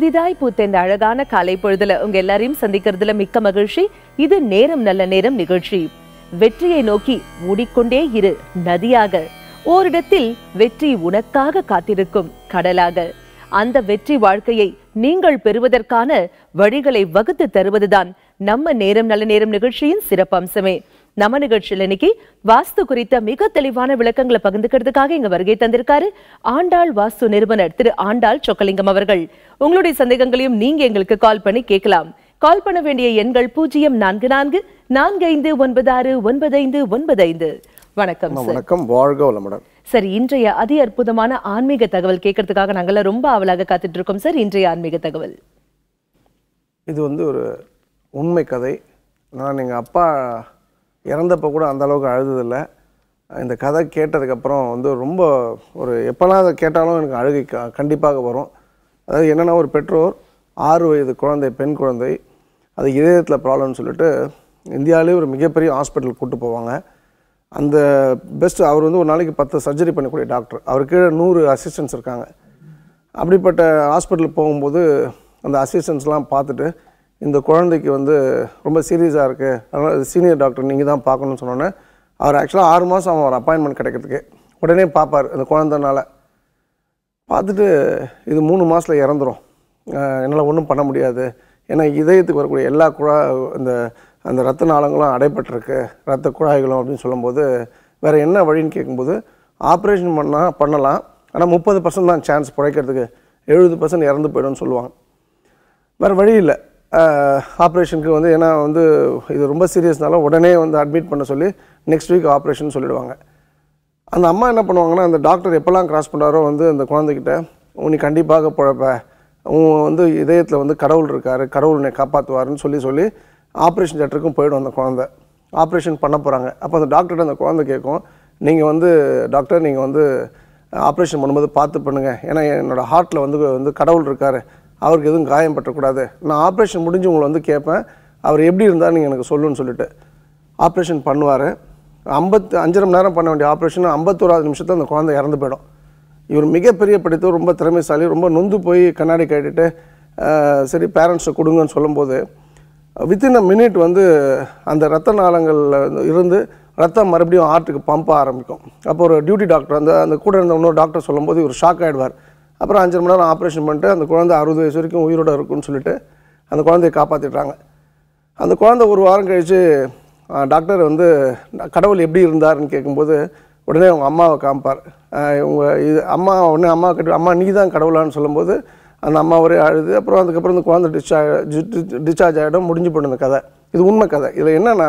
புதிதாய் பூத்த இந்த அழகான காலை பொழுதுல உங்க எல்லாரையும் சந்திக்கிறதுல மிக்க மகிழ்ச்சி இது நேரம் நல்ல நேரம் நிகழ்ச்சி வெற்றியை நோக்கி ஓடிக்கொண்டே இரு நதியாக ஓரிடத்தில் வெற்றி உனக்காக காத்திருக்கும் கடலாக அந்த வெற்றி வாழ்க்கையை நீங்கள் பெறுவதற்கான வழிகளை வகுத்து தருவதுதான் நம்ம நேரம் நல்ல நேரம் நிகழ்ச்சியின் சிறப்பம்சமே நம்ம நிகழ்ச்சியில் இன்னைக்கு வாஸ்து குறித்த மிக தெளிவான விளக்கங்களை பகிர்ந்துக்கிறதுக்காக இங்க வருகை தந்திருக்காரு ஆண்டாள் வாஸ்து நிறுவனர் திரு ஆண்டாள் சொக்கலிங்கம் அவர்கள் உங்களுடைய சந்தேகங்களையும் நீங்க எங்களுக்கு கால் பண்ணி கேட்கலாம் கால் பண்ண வேண்டிய எண்கள் பூஜ்ஜியம் நான்கு நான்கு நான்கு ஐந்து ஒன்பது ஆறு ஒன்பது ஐந்து ஒன்பது ஐந்து வணக்கம் சார் வணக்கம் வாழ்க வளமுடன் சரி இன்றைய அதி அற்புதமான ஆன்மீக தகவல் கேட்கறதுக்காக நாங்கெல்லாம் ரொம்ப ஆவலாக காத்துட்டு இருக்கோம் சார் இன்றைய ஆன்மீக தகவல் இது வந்து ஒரு உண்மை கதை நான் எங்கள் அப்பா இறந்தப்போ கூட அந்த அளவுக்கு அழுததில்லை இந்த கதை கேட்டதுக்கப்புறம் வந்து ரொம்ப ஒரு எப்போல்லாம் அதை கேட்டாலும் எனக்கு அழுகை க- கண்டிப்பாக வரும் அதாவது என்னென்னா ஒரு பெற்றோர் ஆறு வயது குழந்தை பெண் குழந்தை அது இதயத்தில் ப்ராப்ளம்னு சொல்லிட்டு இந்தியாவிலே ஒரு மிகப்பெரிய ஹாஸ்பிட்டல் கூட்டு போவாங்க அந்த பெஸ்ட் அவர் வந்து ஒரு நாளைக்கு பத்து சர்ஜரி பண்ணக்கூடிய டாக்டர் அவர் கீழே நூறு அசிஸ்டன்ஸ் இருக்காங்க அப்படிப்பட்ட ஹாஸ்பிட்டல் போகும்போது அந்த அசிஸ்டன்ஸ்லாம் பார்த்துட்டு இந்த குழந்தைக்கு வந்து ரொம்ப சீரியஸாக இருக்குது அதனால் சீனியர் டாக்டர் நீங்கள் தான் பார்க்கணும்னு சொன்னோன்னே அவர் ஆக்சுவலாக ஆறு மாதம் அவன் ஒரு அப்பாயின்மெண்ட் கிடைக்கிறதுக்கு உடனே பார்ப்பார் அந்த குழந்தைனால பார்த்துட்டு இது மூணு மாதத்தில் இறந்துரும் என்னால் ஒன்றும் பண்ண முடியாது ஏன்னா இதயத்துக்கு வரக்கூடிய எல்லா குழா இந்த அந்த ரத்த நாளங்களும் அடைபட்டிருக்கு ரத்த குழாய்களும் அப்படின்னு சொல்லும்போது வேறு என்ன வழின்னு கேட்கும்போது ஆப்ரேஷன் பண்ணால் பண்ணலாம் ஆனால் முப்பது பர்சன்ட் தான் சான்ஸ் பிழைக்கிறதுக்கு எழுபது பர்சன்ட் இறந்து போயிடும்னு சொல்லுவாங்க வேறு வழி இல்லை ஆப்ரேஷனுக்கு வந்து ஏன்னா வந்து இது ரொம்ப சீரியஸ்னால உடனே வந்து அட்மிட் பண்ண சொல்லி நெக்ஸ்ட் வீக் ஆப்ரேஷன் சொல்லிடுவாங்க அந்த அம்மா என்ன பண்ணுவாங்கன்னா அந்த டாக்டர் எப்போல்லாம் கிராஸ் பண்ணாரோ வந்து அந்த குழந்தைகிட்ட உன்னை கண்டிப்பாக பிழப்ப உன் வந்து இதயத்தில் வந்து கடவுள் இருக்கார் கடவுள் உன்னை காப்பாற்றுவாருன்னு சொல்லி சொல்லி ஆப்ரேஷன் தேட்டருக்கும் போயிடும் அந்த குழந்தை ஆப்ரேஷன் பண்ண போகிறாங்க அப்போ அந்த டாக்டர்கிட்ட அந்த குழந்தை கேட்கும் நீங்கள் வந்து டாக்டர் நீங்கள் வந்து ஆப்ரேஷன் பண்ணும்போது பார்த்து பண்ணுங்கள் ஏன்னா என்னோடய ஹார்ட்டில் வந்து வந்து கடவுள் இருக்கார் அவருக்கு எதுவும் காயம் பற்றக்கூடாது நான் ஆப்ரேஷன் முடிஞ்சு உங்களை வந்து கேட்பேன் அவர் எப்படி இருந்தால் நீங்கள் எனக்கு சொல்லுன்னு சொல்லிட்டு ஆப்ரேஷன் பண்ணுவார் ஐம்பத்து அஞ்சரை மணி நேரம் பண்ண வேண்டிய ஆப்ரேஷன் ஐம்பத்தோராது நிமிஷத்தில் அந்த குழந்தை இறந்து போயிடும் இவர் மிகப்பெரிய படித்தவர் ரொம்ப திறமைசாலி ரொம்ப நொந்து போய் கண்ணாடி கேட்டுட்டு அஹ், சரி பேரண்ட்ஸை கொடுங்கன்னு சொல்லும்போது வித்தின் அ மினிட் வந்து அந்த ரத்த நாளங்களில் இருந்து ரத்தம் மறுபடியும் ஹார்ட்டுக்கு பம்ப் ஆரம்பிக்கும் அப்போ ஒரு டியூட்டி டாக்டர் அந்த அந்த கூட இருந்த இன்னொரு டாக்டர் சொல்லும்போது இவர் ஷாக் ஆகிடுவார் அப்புறம் அஞ்சரை மணி நேரம் ஆப்ரேஷன் பண்ணிட்டு அந்த குழந்தை அறுபது வயசு வரைக்கும் உயிரோட இருக்கும்னு சொல்லிட்டு அந்த குழந்தையை காப்பாற்றிடுறாங்க அந்த குழந்தை ஒரு வாரம் கழித்து டாக்டர் வந்து கடவுள் எப்படி இருந்தாருன்னு கேட்கும்போது உடனே அவங்க அம்மாவை காமிப்பார் ஆஹ் இவங்க இது அம்மா உடனே அம்மா கிட்ட அம்மா நீ தான் கடவுளான்னு சொல்லும்போது அந்த அம்மா ஒரே அழுது அப்புறம் அதுக்கப்புறம் இந்த குழந்தை டிஸ்சார்ஜ் டிஸ்சார்ஜ் ஆகிடும் முடிஞ்சு போன இந்த கதை இது உண்மை கதை இதில் என்னென்னா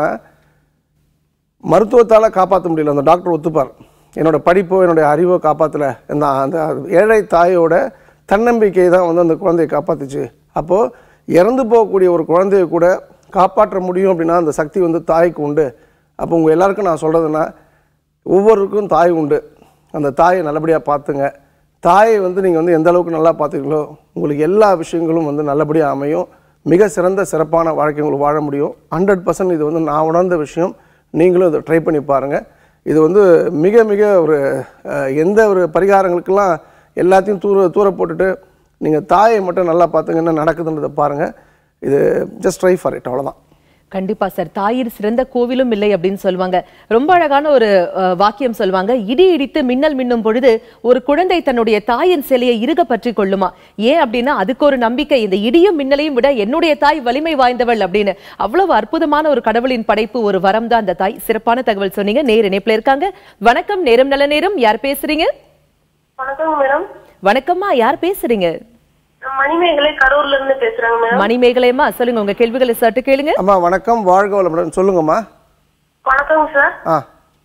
மருத்துவத்தால் காப்பாற்ற முடியல அந்த டாக்டர் ஒத்துப்பார் என்னோட படிப்போ என்னுடைய அறிவோ காப்பாற்றல இந்த அந்த ஏழை தாயோட தன்னம்பிக்கை தான் வந்து அந்த குழந்தையை காப்பாத்துச்சு அப்போது இறந்து போகக்கூடிய ஒரு குழந்தைய கூட காப்பாற்ற முடியும் அப்படின்னா அந்த சக்தி வந்து தாய்க்கு உண்டு அப்போ உங்கள் எல்லாருக்கும் நான் சொல்கிறதுன்னா ஒவ்வொருக்கும் தாய் உண்டு அந்த தாயை நல்லபடியாக பார்த்துங்க தாயை வந்து நீங்கள் வந்து எந்த அளவுக்கு நல்லா பார்த்துக்கீங்களோ உங்களுக்கு எல்லா விஷயங்களும் வந்து நல்லபடியாக அமையும் மிக சிறந்த சிறப்பான வாழ்க்கை உங்களுக்கு வாழ முடியும் ஹண்ட்ரட் பர்சன்ட் இது வந்து நான் உணர்ந்த விஷயம் நீங்களும் இதை ட்ரை பண்ணி பாருங்கள் இது வந்து மிக மிக ஒரு அஹ், எந்த ஒரு பரிகாரங்களுக்கெல்லாம் எல்லாத்தையும் தூர தூர போட்டுட்டு நீங்கள் தாயை மட்டும் நல்லா பார்த்துங்க என்ன நடக்குதுன்றதை பாருங்கள் இது ஜஸ்ட் ட்ரை ஃபார் இட் அவ்வளோதான் கண்டிப்பா சார் தாயிர் சிறந்த கோவிலும் இல்லை அப்படின்னு சொல்லுவாங்க ரொம்ப அழகான ஒரு அஹ், வாக்கியம் சொல்லுவாங்க இடி இடித்து மின்னல் மின்னும் பொழுது ஒரு குழந்தை தன்னுடைய தாயின் சிலையை இறுக பற்றி கொள்ளுமா ஏன் அப்படின்னா அதுக்கு ஒரு நம்பிக்கை இந்த இடியும் மின்னலையும் விட என்னுடைய தாய் வலிமை வாய்ந்தவள் அப்படின்னு அவ்வளவு அற்புதமான ஒரு கடவுளின் படைப்பு ஒரு வரம் தான் அந்த தாய் சிறப்பான தகவல் சொன்னீங்க நேர் இணைப்புல இருக்காங்க வணக்கம் நேரம் நல்ல நேரம் யார் பேசுறீங்க வணக்கங்க மேடம் வணக்கம்மா யார் பேசுறீங்க நான் மணிமேகலை கரூர்ல இருந்து பேசுறேங்க மேடம் மணிமேகலையம்மா சொல்லுங்க உங்க கேள்விகளை சட்டு கேளுங்க அம்மா வணக்கம் வாழ்க வளமுடன் சொல்லுங்கம்மா வணக்கங்க சார் ஆ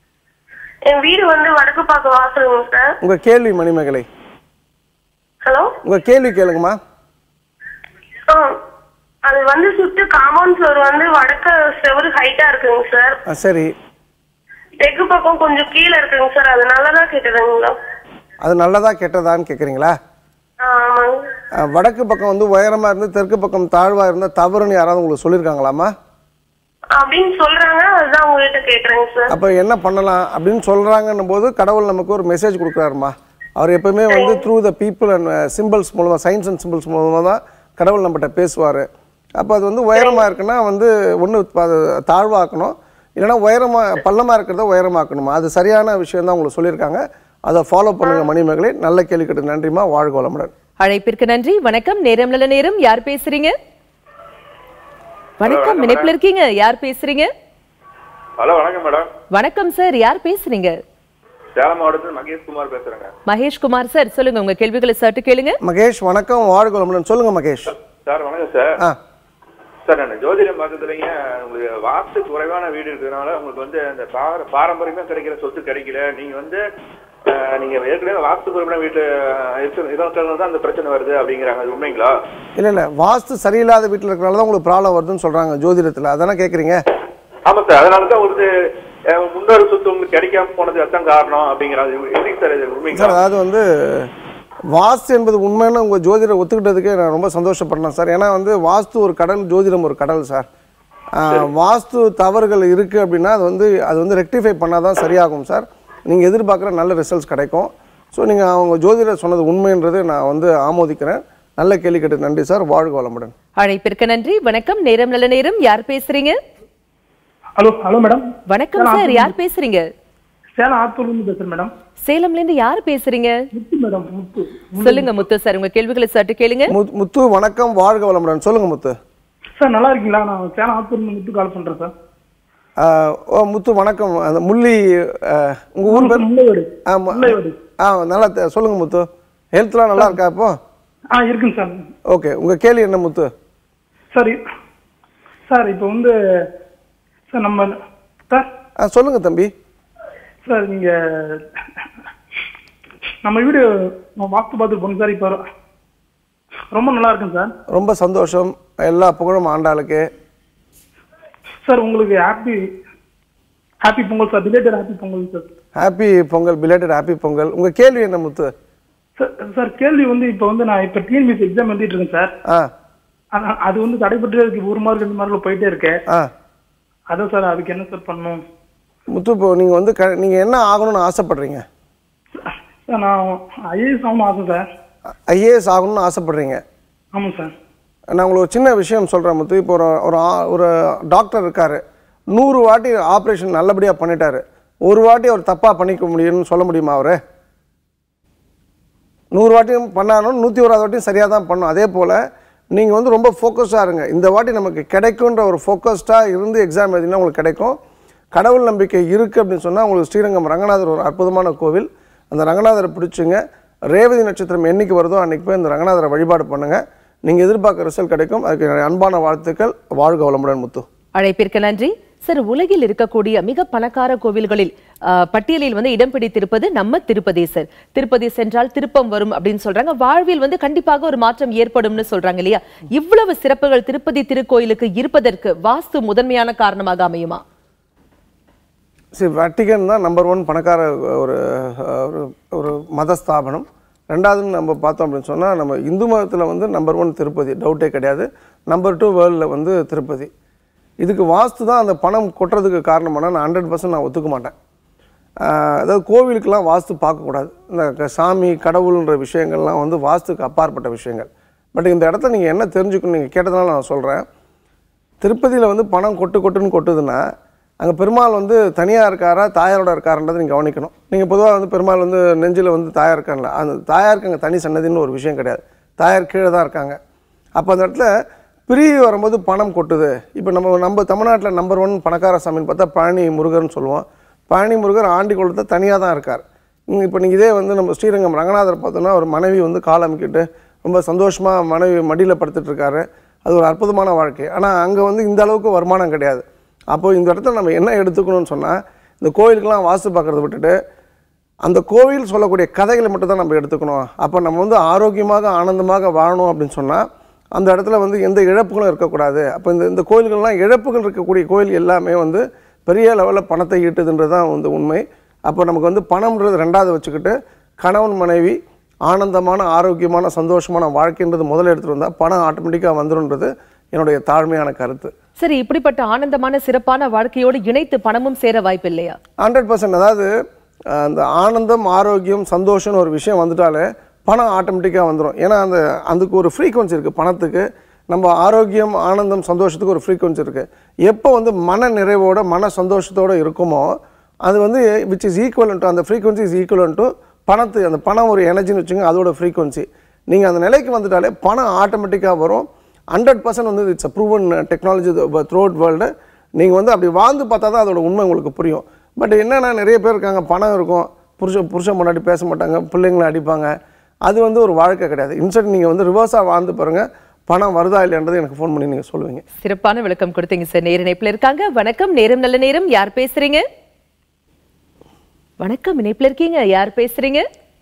என் வீடு வந்து வடக்கு பார்க்க வாசலுங்க சார் உங்கள் கேள்வி மணிமேகலை ஹலோ உங்கள் கேள்வி கேளுங்கம்மா ஆ அது வந்து சுத்து காம்பவுண்ட் ஃப்ளோர் வந்து வடக்க செவரு ஹைட்டா இருக்குங்க சார் ஆ சரி தெற்கு பக்கம் கொஞ்சம் கீழே இருக்குங்க சார் அது நல்லதா கேட்டதுங்களா அது நல்லதா கெட்டதான்னு கேட்குறீங்களா ஆ, ஆமாங்க வடக்கு பக்கம் வந்து உயரமாக இருந்து தெற்கு பக்கம் தாழ்வாக இருந்தால் தவறுன்னு யாராவது உங்களுக்கு சொல்லியிருக்காங்களாம்மா அப்படின்னு சொல்றாங்க அதுதான் உங்ககிட்ட கேக்குறேங்க சார் அப்போ என்ன பண்ணலாம் அப்படின்னு சொல்கிறாங்கன்னும் போது கடவுள் நமக்கு ஒரு மெசேஜ் கொடுக்குறாருமா அவர் எப்பவுமே வந்து through the people and symbols மூலமாக சயின்ஸ் அண்ட் சிம்பிள்ஸ் மூலமாக தான் கடவுள் நம்மகிட்ட பேசுவார் அப்போ அது வந்து உயரமாக இருக்குன்னா வந்து ஒன்று தாழ்வாக்கணும் இல்லைன்னா உயரமாக பள்ளமாக இருக்கிறத உயரமாக்கணுமா அது சரியான விஷயம் தான் உங்களுக்கு சொல்லியிருக்காங்க அதை ஃபாலோ பண்ணுங்க மணிமகளே நல்ல கேள்வி கேட்டு நன்றிமா வாழ்க வளமுடன் அழைப்பிற்கு நன்றி வணக்கம் நேரம் நல்ல நேரம் யார் பேசுறீங்க வணக்கம் வணக்கம் இணைப்புல இருக்கீங்க யார் பேசுறீங்க ஹலோ வணக்கம் மேடம் வணக்கம் சார் யார் பேசுறீங்க சேலம் மாவட்டத்தில் மகேஷ்குமார் பேசுறேங்க மகேஷ் குமார் சார் சொல்லுங்க உங்க கேள்விகளை சற்று கேளுங்க மகேஷ் வணக்கம் வாழ்க வளமுடன் சொல்லுங்க மகேஷ் சார் வணக்கம் சார் ஆ சார் நான் ஜோதிடம் பார்க்கறதுலங்க உங்களுக்கு வாஸ்து குறைவான வீடு இருக்கிறதுனால உங்களுக்கு வந்து அந்த பார பாரம்பரியமா கிடைக்கிற சொத்து கிடைக்கல நீங்க வந்து அஹ், நீங்க ஏற்கனவே வாஸ்து குறைவான வீட்டு இருக்கிறது தான் அந்த பிரச்சனை வருது அப்படிங்கிறாங்க அது உண்மைங்களா இல்லை இல்லை வாஸ்து சரியில்லாத வீட்டில் இருக்கிறனால தான் உங்களுக்கு ப்ராப்ளம் வருதுன்னு சொல்கிறாங்க ஜோதிடத்தில் அதானே கேட்குறீங்க ஆமா சார் அதனால தான் உங்களுக்கு அஹ், முன்னோர் சொத்து உங்களுக்கு கிடைக்காம போனது அதான் காரணம் அப்படிங்கிறாங்க இது எப்படிங்க சார் இது சார் உண்மைங்களா அதாவது வந்து வாஸ்து என்பது உண்மைன்னு உங்கள் ஜோதிடர் ஒத்துக்கிட்டதுக்கே நான் ரொம்ப சந்தோஷப்படுறேன் சார் ஏன்னா வந்து வாஸ்து ஒரு கடல் ஜோதிடம் ஒரு கடல் சார் ஆஹ், வாஸ்து தவறுகள் இருக்குது அப்படின்னா அது வந்து அது வந்து ரெக்டிஃபை பண்ணால் தான் சரியாகும் சார் நீங்கள் எதிர்பார்க்குற நல்ல ரிசல்ட்ஸ் கிடைக்கும் ஸோ நீங்கள் அவங்க ஜோதிடர் சொன்னது உண்மைன்றது நான் வந்து ஆமோதிக்கிறேன் நல்ல கேள்வி கேட்டு நன்றி சார் வாழ்க வளமுடன் அழைப்பிற்கு நன்றி வணக்கம் நேரம் நல்ல நேரம் யார் பேசுறீங்க ஹலோ ஹலோ மேடம் வணக்கம் சார் யார் பேசுறீங்க சேலம் ஆத்தூர்லேருந்து பேசுகிறேன் மேடம் சேலம்ல இருந்து யார் பேசுறீங்க முத்து மேடம் முத்து சொல்லுங்க முத்து சார் உங்க கேள்விகளை சற்று கேளுங்க முத்- முத்து வணக்கம் வாழ்க வளமுடன் சொல்லுங்கள் முத்து சார் நல்லா இருக்கீங்களா நான் சேலம் ஆத்தூர்லேருந்து முத்து கால் பண்ணுறேன் சார் ஆஹ், ஓ முத்து வணக்கம் அந்த முள்ளி உங்கள் ஊர் பேர் முல்லையோடு ஆமாம் முல்லையோடு ஆ நல்லா தெ- சொல்லுங்க முத்து ஹெல்த்லாம் நல்லா இருக்கா இப்போ ஆ இருக்குங்க சார் ஓகே உங்க கேள்வி என்ன முத்து சார் இ- சார் இப்போ வந்து சார் நம்ம சார் ஆ சொல்லுங்க தம்பி சார் நீங்கள் நம்ம வீடு நான் வாஸ்து பார்த்துட்டு போங்க சார் இப்போ ரொம்ப நல்லா இருக்குங்க சார் ரொம்ப சந்தோஷம் எல்லா புகழும் ஆண்டாளுக்கு சார் உங்களுக்கு happy happy Pongal sir belated happy Pongal sir happy Pongal belated happy Pongal உங்க கேள்வி என்ன முத்து சார் சார் கேள்வி வந்து இப்போ வந்து நான் இப்போ டிஎன்பிசி எக்ஸாம் எழுதிட்டு இருக்கேன் சார் ஆ ஆனா, அது வந்து தடைபட்டு இருக்கு ஒரு மார்க் ரெண்டு மார்க்ல போயிட்டே இருக்கேன் ஆ அதான் சார் அதுக்கு என்ன சார் பண்ணணும் முத்து இப்போ நீங்க வந்து க நீங்க என்ன ஆகணும்னு ஆசைப்படுறீங்க சார் நான் ஐஏஎஸ் ஆகணும் ஆசை சார் ஐஏஎஸ் ஆகணும்னு ஆசைப்படுறீங்க ஆமாம் சார் நான் உங்களுக்கு ஒரு சின்ன விஷயம் சொல்கிறேன் முத்து இப்போ ஒரு ஒரு ஆ- ஒரு டாக்டர் இருக்காரு நூறு வாட்டி ஆப்ரேஷன் நல்லபடியாக பண்ணிட்டாரு ஒரு வாட்டி அவர் தப்பாக பண்ணிக்க முடியும்னு சொல்ல முடியுமா அவர் நூறு வாட்டியும் பண்ணாலும் நூற்றி ஓராது வாட்டியும் சரியாக தான் பண்ணும் அதே போல் நீங்கள் வந்து ரொம்ப ஃபோக்கஸ்டாக இருங்க இந்த வாட்டி நமக்கு கிடைக்குன்ற ஒரு ஃபோக்கஸ்டாக இருந்து எக்ஸாம் எழுதினா உங்களுக்கு கிடைக்கும் கடவுள் நம்பிக்கை இருக்குது அப்படின்னு சொன்னால் உங்களுக்கு ஸ்ரீரங்கம் ரங்கநாதர் ஒரு அற்புதமான கோவில் அந்த ரங்கநாதரை பிடிச்சுங்க ரேவதி நட்சத்திரம் என்னைக்கு வருதோ அன்றைக்கி போய் அந்த ரங்கநாதரை வழிபாடு பண்ணுங்கள் நீங்கள் எதிர்பார்க்குற ரிசல்ட் கிடைக்கும் அதுக்கு என்னுடைய அன்பான வாழ்த்துக்கள் வாழ்க வளமுடன் முத்து அழைப்பிற்கு நன்றி சார் உலகில் இருக்கக்கூடிய மிக பணக்கார கோவில்களில் ஆ, பட்டியலில் வந்து இடம் பிடித்திருப்பது நம்ம திருப்பதி சார் திருப்பதி சென்றால் திருப்பம் வரும் அப்படின்னு சொல்றாங்க வாழ்வில் வந்து கண்டிப்பாக ஒரு மாற்றம் ஏற்படும்னு சொல்றாங்க இல்லையா இவ்வளவு சிறப்புகள் திருப்பதி திருக்கோயிலுக்கு இருப்பதற்கு வாஸ்து முதன்மையான காரணமாக அமையுமா சரி வட்டிகன் தான் நம்பர் ஒன் பணக்கார ஒரு ஒரு ஒரு மத ஸ்தாபனம் ரெண்டாவது நம்ம பார்த்தோம் அப்படின்னு சொன்னால் நம்ம இந்து மதத்தில் வந்து நம்பர் ஒன் திருப்பதி டவுட்டே கிடையாது நம்பர் டூ வேர்ல்டில் வந்து திருப்பதி இதுக்கு வாஸ்து தான் அந்த பணம் கொட்டுறதுக்கு காரணமான நான் ஹண்ட்ரட் பர்சன்ட் நான் ஒத்துக்க மாட்டேன் ஆஹ் அதாவது கோவிலுக்கெல்லாம் வாஸ்து பார்க்கக்கூடாது இந்த க- சாமி கடவுள்ன்ற விஷயங்கள்லாம் வந்து வாஸ்துக்கு அப்பாற்பட்ட விஷயங்கள் பட் இந்த இடத்த நீங்கள் என்ன தெரிஞ்சுக்கணும் நீங்கள் கேட்டதுனால நான் சொல்கிறேன் திருப்பதியில் வந்து பணம் கொட்டு கொட்டுன்னு கொட்டுதுன்னா அங்கே பெருமாள் வந்து தனியாக இருக்காரா தாயாரோட இருக்காருன்றதை நீங்கள் கவனிக்கணும் நீங்கள் பொதுவாக வந்து பெருமாள் வந்து நெஞ்சில் வந்து தாயார் இருக்காங்கல்ல அந்த தாயாருக்கு அங்கே தனி சன்னதின்னு ஒரு விஷயம் கிடையாது தாயார் கீழே தான் இருக்காங்க அப்போ அந்த இடத்துல பிரிவு வரும்போது பணம் கொட்டுது இப்போ நம்ம நம்ம தமிழ்நாட்டில் நம்பர் ஒன் பணக்கார சாமின்னு பார்த்தா பழனி முருகர்னு சொல்லுவோம் பழனி முருகர் ஆண்டி குளத்தை தனியாக தான் இருக்கார் இப்போ நீங்கள் இதே வந்து நம்ம ஸ்ரீரங்கம் ரங்கநாதர் பார்த்தோன்னா ஒரு மனைவி வந்து கால் அமைக்கிட்டு ரொம்ப சந்தோஷமாக மனைவி மடியில் படுத்துட்டு இருக்காரு அது ஒரு அற்புதமான வாழ்க்கை ஆனால் அங்கே வந்து இந்த அளவுக்கு வருமானம் கிடையாது அப்போ இந்த இடத்துல நம்ம என்ன எடுத்துக்கணும்னு சொன்னால் இந்த கோயிலுக்கெல்லாம் வாஸ்து பார்க்குறத விட்டுட்டு அந்த கோவில் சொல்லக்கூடிய கதைகளை மட்டும் தான் நம்ம எடுத்துக்கணும் அப்போ நம்ம வந்து ஆரோக்கியமாக ஆனந்தமாக வாழணும் அப்படின்னு சொன்னால் அந்த இடத்துல வந்து எந்த இழப்புகளும் இருக்கக்கூடாது அப்போ இந்த இந்த கோயில்கள்லாம் இழப்புகள் இருக்கக்கூடிய கோயில் எல்லாமே வந்து பெரிய லெவலில் பணத்தை ஈட்டுதுன்றது தான் வந்து உண்மை அப்போ நமக்கு வந்து பணம்ன்றது ரெண்டாவது வச்சுக்கிட்டு கணவன் மனைவி ஆனந்தமான ஆரோக்கியமான சந்தோஷமான வாழ்க்கைன்றது முதல்ல எடுத்துகிட்டு வந்தால் பணம் ஆட்டோமேட்டிக்காக வந்துருன்றது என்னுடைய தாழ்மையான கருத்து சரி இப்படிப்பட்ட ஆனந்தமான சிறப்பான வாழ்க்கையோடு இணைத்து பணமும் சேர வாய்ப்பு இல்லையா ஹண்ட்ரட் பர்சன்ட் அதாவது அஹ், அந்த ஆனந்தம் ஆரோக்கியம் சந்தோஷம்னு ஒரு விஷயம் வந்துட்டாலே பணம் ஆட்டோமேட்டிக்காக வந்துடும் ஏன்னா அந்த அதுக்கு ஒரு ஃப்ரீக்வன்சி இருக்குது பணத்துக்கு நம்ம ஆரோக்கியம் ஆனந்தம் சந்தோஷத்துக்கு ஒரு ஃப்ரீக்வன்சி இருக்குது எப்போ வந்து மன நிறைவோட மன சந்தோஷத்தோட இருக்குமோ அது வந்து விச் இஸ் ஈக்குவல் டு அந்த ஃப்ரீக்வன்சி இஸ் ஈக்குவல் டு பணத்து அந்த பணம் ஒரு எனர்ஜின்னு வச்சுங்க அதோட ஃப்ரீக்வன்சி நீங்கள் அந்த நிலைக்கு வந்துட்டாலே பணம் ஆட்டோமேட்டிக்காக வரும் ஹண்ட்ரட் பர்சன்ட் வந்து it's a proven technology throughout world நீங்கள் வந்து அப்படி வாழ்ந்து பார்த்தா தான் அதோட உண்மை உங்களுக்கு புரியும் பட் என்னென்னா நிறைய பேர் இருக்காங்க பணம் இருக்கும் புருஷன் புருஷன் முன்னாடி பேச மாட்டாங்க பிள்ளைங்களை அடிப்பாங்க அது வந்து ஒரு வாழ்க்கை கிடையாது இன்ஸ்டன்ட் நீங்கள் வந்து ரிவர்ஸாக வாழ்ந்து பாருங்கள் பணம் வருதா இல்லைன்றது எனக்கு ஃபோன் பண்ணி நீங்கள் சொல்லுவீங்க சிறப்பான விளக்கம் கொடுத்தீங்க சார் நேர இணைப்புல இருக்காங்க வணக்கம் நேரம் நல்ல நேரம் யார் பேசுறீங்க வணக்கம் இணைப்புல இருக்கீங்க யார் பேசுறீங்க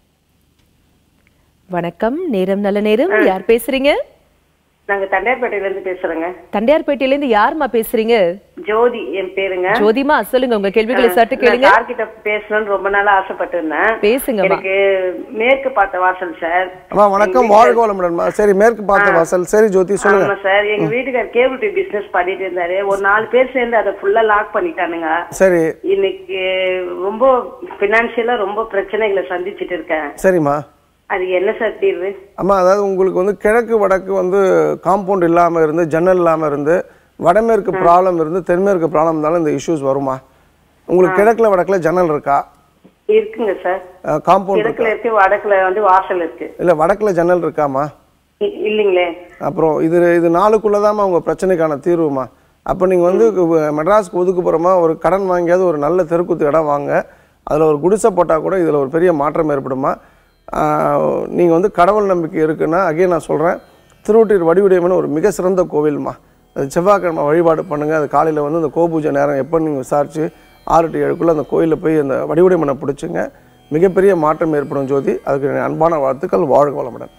வணக்கம் நேரம் நல்ல நேரம் யார் பேசுறீங்க நாங்க தண்டையார்பேட்டையில இருந்து பேசுறேங்க தண்டையார்பேட்டையில இருந்து யாருமா பேசுறீங்க ஜோதி என் பேருங்க ஜோதிமா சொல்லுங்க உங்க கேள்விகளை சட்டு நான் கேளுங்க சார் கிட்ட பேசணும்னு ரொம்ப நாளா ஆசைப்பட்டிருந்தேன் பேசுங்கம்மா எனக்கு மேற்கு பார்த்த வாசல் சார் அம்மா வணக்கம் வாழ்க வளமுடன்மா சரி மேற்கு பார்த்த வாசல் சரி ஜோதி சொல்லுங்க ஆமா சார் எங்க வீட்டுக்கார் கேபிள் டிவி பிசினஸ் பண்ணிட்டு இருந்தாரு ஒரு நாலு பேர் சேர்ந்து அதை ஃபுல்லா லாக் பண்ணிட்டானுங்க சரி இன்னைக்கு ரொம்ப பினான்சியலா ரொம்ப பிரச்சனைகளை சந்திச்சிட்டு இருக்கேன் சரிம்மா அது என்ன சார் தீர்வு அம்மா அதாவது உங்களுக்கு வந்து கிழக்கு வடக்கு வந்து காம்பவுண்ட் இல்லாமல் இருந்து ஜன்னல் இல்லாமல் இருந்து வடமேற்கு ப்ராப்ளம் இருந்து தென்மேற்கு ப்ராப்ளம் இருந்தாலும் இந்த இஷ்யூஸ் வருமா உங்களுக்கு கிழக்குல வடக்குல ஜன்னல் இருக்கா இருக்குங்க சார் காம்பவுண்ட் இருக்கா கிழக்குல இருக்கு வடக்குல வந்து வாசல் இருக்கு இல்லை வடக்குல ஜன்னல் இருக்காமா இ- இல்லைங்களே அப்புறம் இது இது நாளுக்குள்ளதாம்மா உங்கள் பிரச்சனைக்கான தீர்வுமா அப்போ நீங்கள் வந்து கு- மெட்ராஸ்க்கு ஒதுக்குப்புறமா ஒரு கடன் வாங்கியாவது ஒரு நல்ல தெருக்குத்து இடம் வாங்க அதில் ஒரு குடிசை போட்டால் கூட இதில் ஒரு பெரிய மாற்றம் ஏற்படுமா நீங்கள் வந்து கடவுள் நம்பிக்கை இருக்குன்னா அகைன் நான் சொல்கிறேன் திருவொட்டியூர் வடிவுடையம்மன் ஒரு மிக சிறந்த கோவில்மா அது செவ்வாய்க்கிழமை வழிபாடு பண்ணுங்கள் அது காலையில் வந்து அந்த கோபூஜை நேரம் எப்போ நீங்கள் விசாரித்து ஆறு டு ஏழுக்குள்ளே அந்த கோயிலில் போய் அந்த வடிவுடையம்மனை பிடிச்சிங்க மிகப்பெரிய மாற்றம் ஏற்படும் ஜோதி அதுக்கு என் அன்பான வாழ்த்துக்கள் வாழ்க வளமுடன்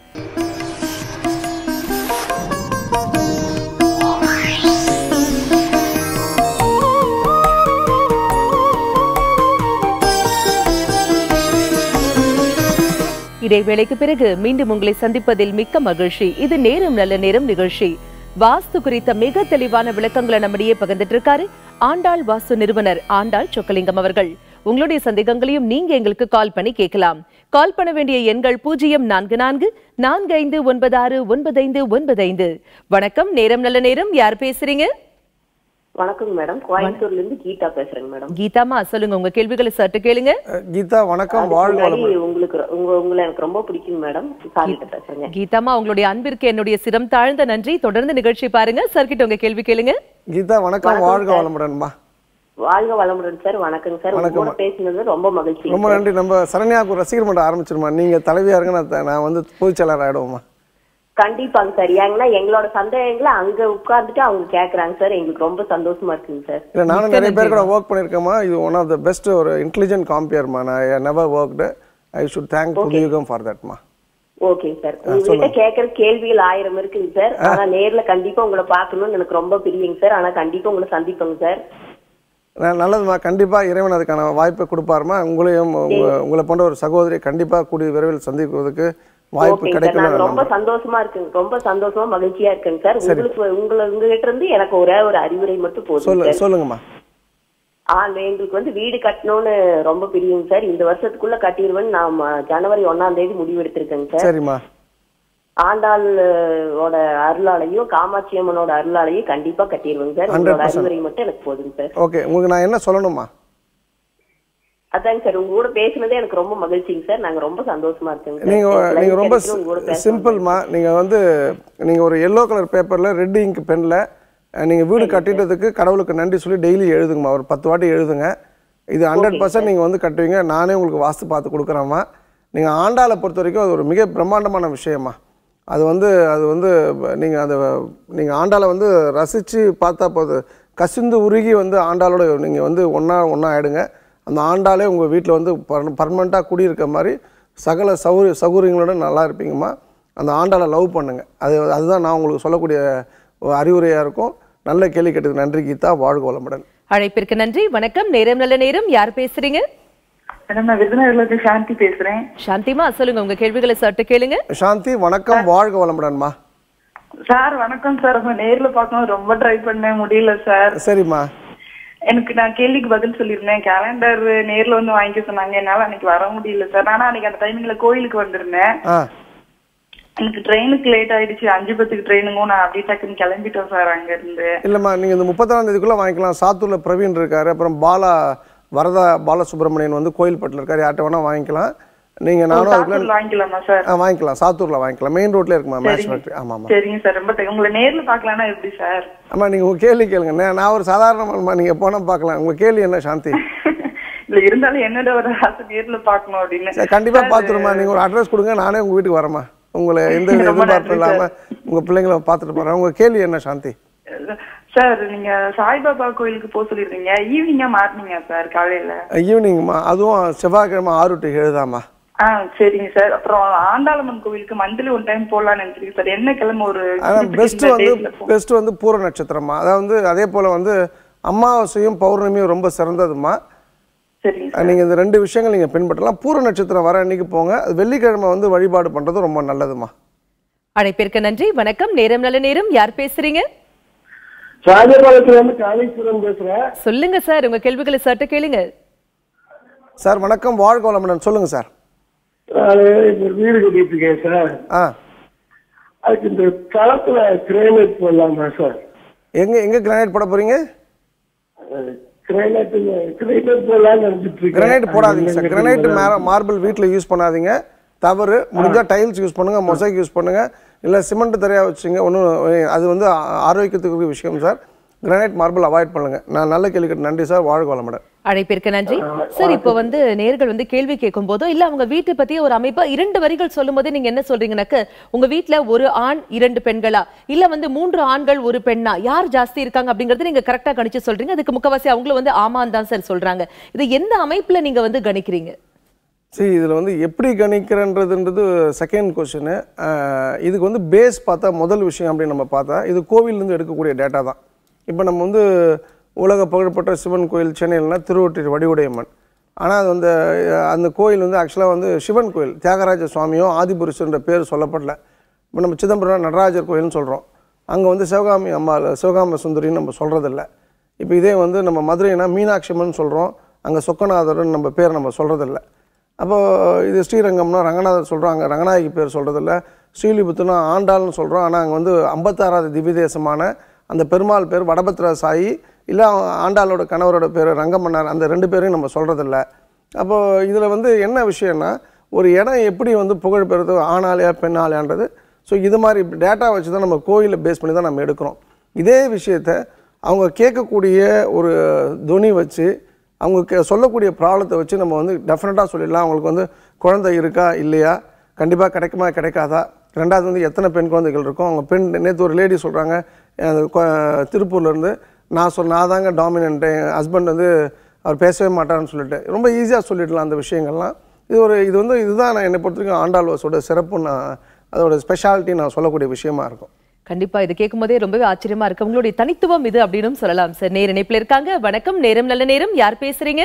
இடைவேளைக்கு பிறகு மீண்டும் உங்களை சந்திப்பதில் மிக்க மகிழ்ச்சி இது நேரம் நல்ல நேரம் நிகழ்ச்சி வாஸ்து குறித்த மிக தெளிவான விளக்கங்களை நம்மிடையே பகிர்ந்துட்டு இருக்காரு ஆண்டாள் வாஸ்து நிறுவனர் ஆண்டாள் சொக்கலிங்கம் அவர்கள் உங்களுடைய சந்தேகங்களையும் நீங்க எங்களுக்கு கால் பண்ணி கேட்கலாம் கால் பண்ண வேண்டிய எண்கள் பூஜ்ஜியம் நான்கு நான்கு நான்கு ஐந்து ஒன்பது ஆறு ஒன்பது ஐந்து ஒன்பது ஐந்து வணக்கம் நேரம் நல்ல நேரம் யார் பேசுறீங்க வணக்கங்க மேடம் கோயம்புத்தூர்ல இருந்து கீதா பேசுறேங்க மேடம் கீதாமா சொல்லுங்க உங்க கேள்விகளை சற்று கேளுங்க அஹ் கீதா வணக்கம் அதுக்கு வாழ்க முன்னாடி வளமுடன் உங்களுக்கு ரொ- உங்க உங்களை எனக்கு ரொம்ப பிடிக்கும் மேடம் சாரிட்ட பேசுறேங்க கீதாமா உங்களுடைய அன்பிற்கு என்னுடைய சிரம் தாழ்ந்த நன்றி தொடர்ந்து நிகழ்ச்சி பாருங்க சர்க்கிட்ட உங்க கேள்வி கேளுங்க கீதா வணக்கம் வாழ்க வளமுடன்மா வாழ்க வளமுடன் சார் வணக்கங்க சார் உங்க கூட பேசினது ரொம்ப மகிழ்ச்சி ரொம்ப நன்றி நம்ம சரண்யாவுக்கு ஒரு ரசிகர் மன்றம் ஆரம்பிச்சிருமா நீங்க தலைவியா இருங்க நான் த- நான் வந்து பொதுச் செயலாளர் ஆயிடுவோமா கண்டிப்பாங்க சார் ஏங்கன்னா எங்களோட சந்தேகங்களை அங்க உட்கார்ந்துட்டு அவங்க கேக்குறாங்க சார் எங்களுக்கு ரொம்ப சந்தோஷமா இருக்குங்க சார் இல்ல நானும் நிறைய பேர் கூட ஒர்க் பண்ணியிருக்கேம்மா இது ஒன் ஆஃப் த பெஸ்ட் ஒரு இன்டெலிஜென்ட் காம்பியர்மா நான் never worked I should thank Puthuyugam for தட்மா ஓகே சார் உங்ககிட்ட கேக்குற கேள்விகள் ஆயிரம் இருக்குங்க சார் ஆனா நேர்ல கண்டிப்பா உங்களை பார்க்கணும்னு எனக்கு ரொம்ப பிரியங்க சார் ஆனா கண்டிப்பா உங்களை சந்திப்பேங்க சார் நல்லதுமா கண்டிப்பா இறைவன் அதுக்கான வாய்ப்பை கொடுப்பாருமா உங்களையும் உங்க- உங்களை போன்ற ஒரு சகோதரியை கண்டிப்பா கூடிய விரைவில் சந்திக்கிறதுக்கு வாய்ப்பு ஓகே சார் கிடைக்கும் நாங்க ரொம்ப சந்தோஷமா இருக்குங்க ரொம்ப சந்தோஷமா மகிழ்ச்சியா இருக்குங்க சார் உங்களுக்கு உங்களை உங்ககிட்ட இருந்து எனக்கு ஒரே ஒரு அறிவுரை மட்டும் போதும் சொல்லு சார் சொல்லுங்கம்மா ஆ எங்களுக்கு வந்து வீடு கட்டணும்னு ரொம்ப பிரியுங்க சார் இந்த வருஷத்துக்குள்ள கட்டிடுவேன்னு நான் ம- ஜனவரி ஒண்ணாம் தேதி முடிவு எடுத்திருக்கேங்க சார் சரிம்மா ஆண்டாள் ஓட அருளாலையும் காமாட்சி அம்மனோட அருளாலையும் கண்டிப்பா கட்டிடுவேங்க சார் உங்களோட 100%. அறிவுரை மட்டும் எனக்கு போதுங்க சார் ஓகே உங்களுக்கு நான் என்ன சொல்லணுமா அதாங்க சார் உங்க கூட பேசுனதே எனக்கு ரொம்ப மகிழ்ச்சிங்க சார் நாங்க ரொம்ப சந்தோஷமா இருக்கோங்க சார். நீங்க எனக்கு நீங்க line ரொம்ப கிடைச்சதும் உங்க கூட பேச சிம்பிள்மா நீங்க வந்து நீங்க ஒரு எல்லோ கலர் பேப்பர்ல ரெட் இங்க் பென்ல நீங்க வீடு கட்டிட்டதுக்கு கடவுளுக்கு நன்றி சொல்லி டெய்லி எழுதுங்கம்மா ஒரு பத்து வாட்டி எழுதுங்க இது ஹண்ட்ரட் பர்சன்ட் நீங்க வந்து கட்டுவீங்க நானே உங்களுக்கு வாஸ்து பார்த்து கொடுக்குறேம்மா நீங்க ஆண்டாளை பொறுத்த வரைக்கும் அது ஒரு மிக பிரம்மாண்டமான விஷயமா அது வந்து அது வந்து நீங்க அதை நீங்க ஆண்டாளை வந்து ரசிச்சு பார்த்தா போதும் கசிந்து உருகி வந்து ஆண்டாளோட நீங்க வந்து ஒண்ணா ஒண்ணா ஆயிடுங்க அந்த ஆண்டாளே உங்க வீட்டில் வந்து பர்மனெண்ட்டாக குடியிருக்க மாதிரி சகல சௌரிய சௌகரியங்களோட நல்லா இருப்பீங்கம்மா அந்த ஆண்டாளை லவ் பண்ணுங்க அது அதுதான் நான் உங்களுக்கு சொல்லக்கூடிய ஒரு அறிவுரையாக இருக்கும் நல்ல கேள்வி கேட்டதுக்கு நன்றி கீதா வாழ்க வளமுடன் அழைப்பிற்கு நன்றி வணக்கம் நேரம் நல்ல நேரம் யார் பேசுறீங்க மேடம் நான் விருதுநகர்ல இருந்து சாந்தி பேசுறேன் சாந்திமா சொல்லுங்க உங்க கேள்விகளை சற்று கேளுங்க சாந்தி வணக்கம் வாழ்க வளமுடன்மா சார் வணக்கம் சார் உங்க நேர்ல பார்க்கணும் ரொம்ப ட்ரை பண்ணேன் முடியல சார் சரிம்மா எனக்கு நான் கேள்விக்கு பதில் சொல்லியிருந்தேன் கேலண்டர் நேர்ல வந்து வாங்கிக்க சொன்னாங்க என்னால அன்னைக்கு வர முடியல சார் ஆனா அன்னைக்கு அந்த டைமிங்ல கோயிலுக்கு வந்திருந்தேன் ஆ எனக்கு ட்ரெயினுக்கு லேட் ஆயிடுச்சு அஞ்சு பத்துக்கு ட்ரெயினுங்கும் நான் அப்படியே டக்குன்னு கிளம்பிட்டேன் சார் அங்க இருந்து இல்லைம்மா நீங்கள் இந்த முப்பத்தாம் தேதிக்குள்ளே வாங்கிக்கலாம் சாத்தூரில் பிரவீன் இருக்காரு அப்புறம் பாலா வரதா பாலசுப்ரமணியன் வந்து கோயில்பட்டில் இருக்காரு யார்கிட்ட வேணால் வாங்கிக்கலாம் நீங்கள் நானும் அதுக்குள்ள சாத்தூர்ல வாங்கிக்கலாமா சார் ஆ வாங்கிக்கலாம் சாத்தூரில் வாங்கிக்கலாம் மெயின் ரோட்ல இருக்குமா மேட்ச் ஃபேக்ட்ரி ஆமாம் ஆமாம் சரிங்க சார் ரொம்ப தேங்க்ஸ். உங்களை நேர்ல பாக்கலாம்னா எப்படி சார் ஆமா நீங்கள் உங்கள் கேள்வி கேளுங்க நான் நான் ஒரு சாதாரண மனுமா நீங்கள் போனால் பார்க்கலாம் உங்கள் கேள்வி என்ன சாந்தி இல்ல இருந்தாலும் என்னோட ஒரு ஆசை நேர்ல பாக்கணும் அப்படின்னு சரி கண்டிப்பாக பார்த்துருமா நீங்கள் ஒரு அட்ரஸ் கொடுங்க நானே உங்கள் வீட்டுக்கு வரேம்மா உங்களை எந்த ரொம்ப எதிர்பார்ப்பும் நன்றி இல்லாமல் உங்கள் பிள்ளைங்கள பார்த்துட்டு போகிறேன் உங்கள் கேள்வி என்ன சாந்தி சார் நீங்க சாய்பாபா கோயிலுக்கு போக சொல்லிருந்தீங்க ஈவினிங்கா மார்னிங்கா சார் காலையில ஈவினிங்மா அதுவும் செவ்வாய்க்கிழமை ஆறு டு ஏழுதாம்மா ஆ சரிங்க சார் அப்புறம் ஆண்டாளம்மன் கோவிலுக்கு மந்த்லி ஒன் டைம் போகலாம்னு நினைச்சிருக்கேன் சார் என்ன கிழமை ஒரு ஆனால் குறிப்பிட்ட பெஸ்ட் வந்து dateல போ- பெஸ்ட் வந்து பூர நட்சத்திரமா அதாவது அதே போல் வந்து அமாவாசையும் பௌர்ணமியும் ரொம்ப சிறந்ததுமா சரிங்க சார் நீங்கள் இந்த ரெண்டு விஷயங்கள் நீங்கள் பின்பற்றலாம் பூர நட்சத்திரம் வர அன்னைக்கு போங்க அது வெள்ளிக்கிழமை வந்து வழிபாடு பண்ணுறது ரொம்ப நல்லதுமா அழைப்பிற்கு நன்றி வணக்கம் நேரம் நல்ல நேரம் யார் பேசுறீங்க ராஜபாளையத்துல இருந்து காளீஸ்வரன் பேசுறேன் சொல்லுங்க சார் உங்க கேள்விகளை சட்ட கேளுங்க சார் வணக்கம் வாழ்க வளமுடன் சொல்லுங்கள் சார் நான் இந்த வீடு கட்டிட்டு இருக்கேன் சார் ஆ அதுக்கு இந்த தளத்துல கிரேனைட் போடலாமா சார் எங்கே எங்கே கிரானைட் போட போகிறீங்க கிரேனைட் கிரேனைட் போடலாம்னு நினைச்சிட்டு இருக்கேன் கிரானைட் போடாதீங்க சார் கிரானைட் மேலே மார்பிள் வீட்டில் யூஸ் பண்ணாதீங்க தவறு முடிஞ்சால் டைல்ஸ் யூஸ் பண்ணுங்கள் மொசைக் யூஸ் பண்ணுங்கள் இல்லை சிமெண்ட் தரையாக வச்சுங்க ஒன்றும் அது வந்து ஆ- ஆரோக்கியத்துக்கு விஷயம் சார் கிரானைட் மார்பிள் அவாய்ட் பண்ணுங்க நான் நல்ல கேள்விக்கு நன்றி சார் வாழ்க வளமுடன் அழைப்பிற்கு நன்றி சார் இப்போ வந்து நேர்கள் வந்து கேள்வி கேட்கும் போதோ இல்ல அவங்க வீட்டை பத்தி ஒரு அமைப்பா இரண்டு வரிகள் சொல்லும் போதே நீங்க என்ன சொல்றீங்கன்னாக்க உங்க வீட்ல ஒரு ஆண் இரண்டு பெண்களா இல்ல வந்து மூன்று ஆண்கள் ஒரு பெண்ணா யார் ஜாஸ்தி இருக்காங்க அப்படிங்கறது நீங்க கரெக்டா கணிச்சு சொல்றீங்க அதுக்கு முக்கவாசி அவங்களும் வந்து ஆமான்னு தான் சார் சொல்றாங்க இது எந்த அமைப்புல நீங்க வந்து கணிக்கிறீங்க சரி இதில் வந்து எப்படி கணிக்கிறன்றதுன்றது செகண்ட் கொஷினு இதுக்கு வந்து பேஸ் பார்த்தா முதல் விஷயம் அப்படின்னு நம்ம பார்த்தா இது கோவில்லேருந்து எடுக்கக்கூடிய டேட்டா தான் இப்போ நம்ம வந்து உலக புகழ்பெற்ற சிவன் கோயில் சென்னையில்னா திருவொற்றியூர் வடிவுடையம்மன் ஆனால் அது வந்து அஹ், அந்த கோயில் வந்து ஆக்சுவலாக வந்து சிவன் கோயில் தியாகராஜ சுவாமியோ ஆதிபுருஷன்ற பேர் சொல்லப்படல இப்போ நம்ம சிதம்பரம் நடராஜர் கோயில்னு சொல்கிறோம் அங்கே வந்து சிவகாமி அம்மா சிவகாம சுந்தரின்னு நம்ம சொல்கிறதில்ல இப்போ இதே வந்து நம்ம மதுரைனா மீனாட்சி அம்மன் சொல்கிறோம் அங்கே சொக்கநாதர்னு நம்ம பேர் நம்ம சொல்கிறதில்ல அப்போ இது ஸ்ரீரங்கம்னா ரங்கநாதர் சொல்கிறோம் அங்கே ரங்கநாயகி பேர் சொல்கிறதில்ல ஸ்ரீலிபுத்துனா ஆண்டாள்னு சொல்கிறோம் ஆனால் அங்கே வந்து ஐம்பத்தாறாவது திவ்ய தேசமான அந்த பெருமாள் பேர் வடபத்ர சாயி இல்லை ஆண்டாளோட கணவரோட பேர் ரங்கமன்னார் அந்த ரெண்டு பேரையும் நம்ம சொல்கிறதில்ல அப்போது இதில் வந்து என்ன விஷயம்னா ஒரு இடம் எப்படி வந்து புகழ் பெறுது ஆணாலையா பெண்ணாலையான்றது ஸோ இது மாதிரி டேட்டா வச்சு தான் நம்ம கோயிலை பேஸ் பண்ணி தான் நம்ம எடுக்கிறோம் இதே விஷயத்த அவங்க கேட்கக்கூடிய ஒரு துணி வச்சு அவங்க கே- சொல்லக்கூடிய ப்ராப்ளத்தை வச்சு நம்ம வந்து டெஃபினட்டாக சொல்லிடலாம் அவங்களுக்கு வந்து குழந்தை இருக்கா இல்லையா கண்டிப்பாக கிடைக்குமா கிடைக்காதா ரெண்டாவது வந்து எத்தனை பெண் குழந்தைகள் இருக்கும் அவங்க பெண் நேற்று ஒரு லேடி சொல்கிறாங்க திருப்பூர்லேருந்து நான் சொல் நான் தாங்க டாமினன்ட்டு என் ஹஸ்பண்ட் வந்து அவர் பேசவே மாட்டாருன்னு சொல்லிட்டு ரொம்ப ஈஸியாக சொல்லிடலாம் அந்த விஷயங்கள்லாம் இது ஒரு இது வந்து இதுதான் நான் என்னை பொறுத்த வரைக்கும் ஆண்டாள்வாஸோட சிறப்பு நான் அதோட ஸ்பெஷாலிட்டி நான் சொல்லக்கூடிய விஷயமா இருக்கும் கண்டிப்பா இது கேட்கும் போதே ரொம்பவே ஆச்சரியமா இருக்கு உங்களுடைய தனித்துவம் இது அப்படின்னு சொல்லலாம் சார் நேர இணைப்புல இருக்காங்க வணக்கம் நேரம் நல்ல நேரம் யார் பேசுறீங்க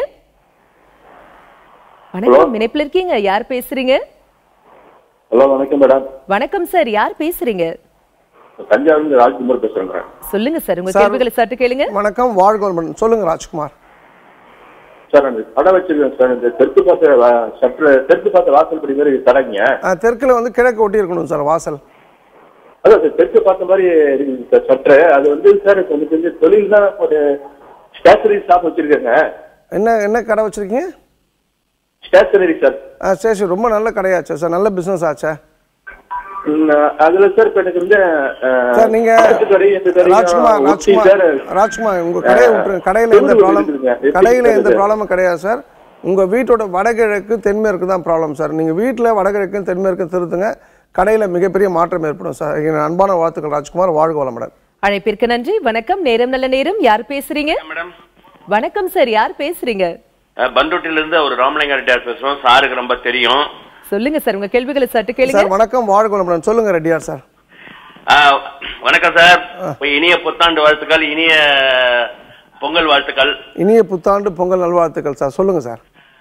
வணக்கம் இணைப்புல இருக்கீங்க யார் பேசுறீங்க ஹலோ வணக்கம் மேடம் வணக்கம் சார் யார் பேசுறீங்க தஞ்சாவூர்ல ராஜ்குமார் பேசுறேங்க சொல்லுங்க சார் உங்க சார். கேள்விகளை சற்று கேளுங்க வணக்கம் வாழ்கோல்மன் சொல்லுங்க ராஜ்குமார் சார் அந்த கடை வச்சிருக்கேன் சார் இந்த தெற்கு பார்த்த வா- சற்று தெற்கு பார்த்த வாசல் படி மாதிரி கடைங்க ஆ, தெற்குல வந்து கிழக்கு ஒட்டி இருக்கணும் சார் வாசல் அதான் சார் தெற்கு பார்த்த மாதிரி இருக்குது சார் சற்று அது வந்து சார் கொஞ்சம் கொஞ்சம் தொழில் தான் ஒரு ஸ்டேஷனரி ஷாப் வச்சிருக்கேங்க என்ன என்ன கடை வச்சிருக்கீங்க ஸ்டேஷனரி சார் ஆ சரி சரி ரொம்ப நல்ல கடையாச்சா சார் நல்ல பிஸ்னஸ் ஆச்சா ம், அதுல சார் இப்ப எனக்கு வந்து அஹ், சார் நீங்க பட்டு கடை, இந்த கடை, ராஜ்குமார் ஊட்டி ராஜ்குமார் சார். ராஜ்குமார் உங்க கடையை விட்டுருங்க கடையில எந்த செவுரு ப்ராப்ளம் இருக்குதுங்க. எப்படி கடையில எந்த சார் ப்ராப்ளமும் கிடையாது சார் உங்க வீட்டோட வடகிழக்கு தென்மேற்கு தான் ப்ராப்ளம் சார் நீங்க வீட்டுல வடகிழக்கு தென்மேற்கு திருத்துங்க கடையில மிகப்பெரிய மாற்றம் ஏற்படும் சார் என் அன்பான வாழ்த்துக்கள் ராஜ்குமார் வாழ்க வளமுடன் அழைப்பிற்கு நன்றி வணக்கம் நேரம் நல்ல நேரம் யார் பேசுறீங்க மேடம் வணக்கம் சார் யார் பேசுறீங்க பண்டோட்டில இருந்து ஒரு ராமலிங்க ரெட்டியார் பேசுறோம் சாருக்கு ரொம்ப தெரியும் சொல்லுங்க சார் உங்க கேள்விகளை சற்று கேளுங்க சார் வணக்கம் வாழ்க வளமுடன் சொல்லுங்க ரெட்டியார் சார் ஆ, வணக்கம் சார் இனிய புத்தாண்டு வாழ்த்துக்கள் இனிய பொங்கல் வாழ்த்துக்கள் இனிய புத்தாண்டு பொங்கல் நல்வாழ்த்துக்கள் சார் சொல்லுங்க சார்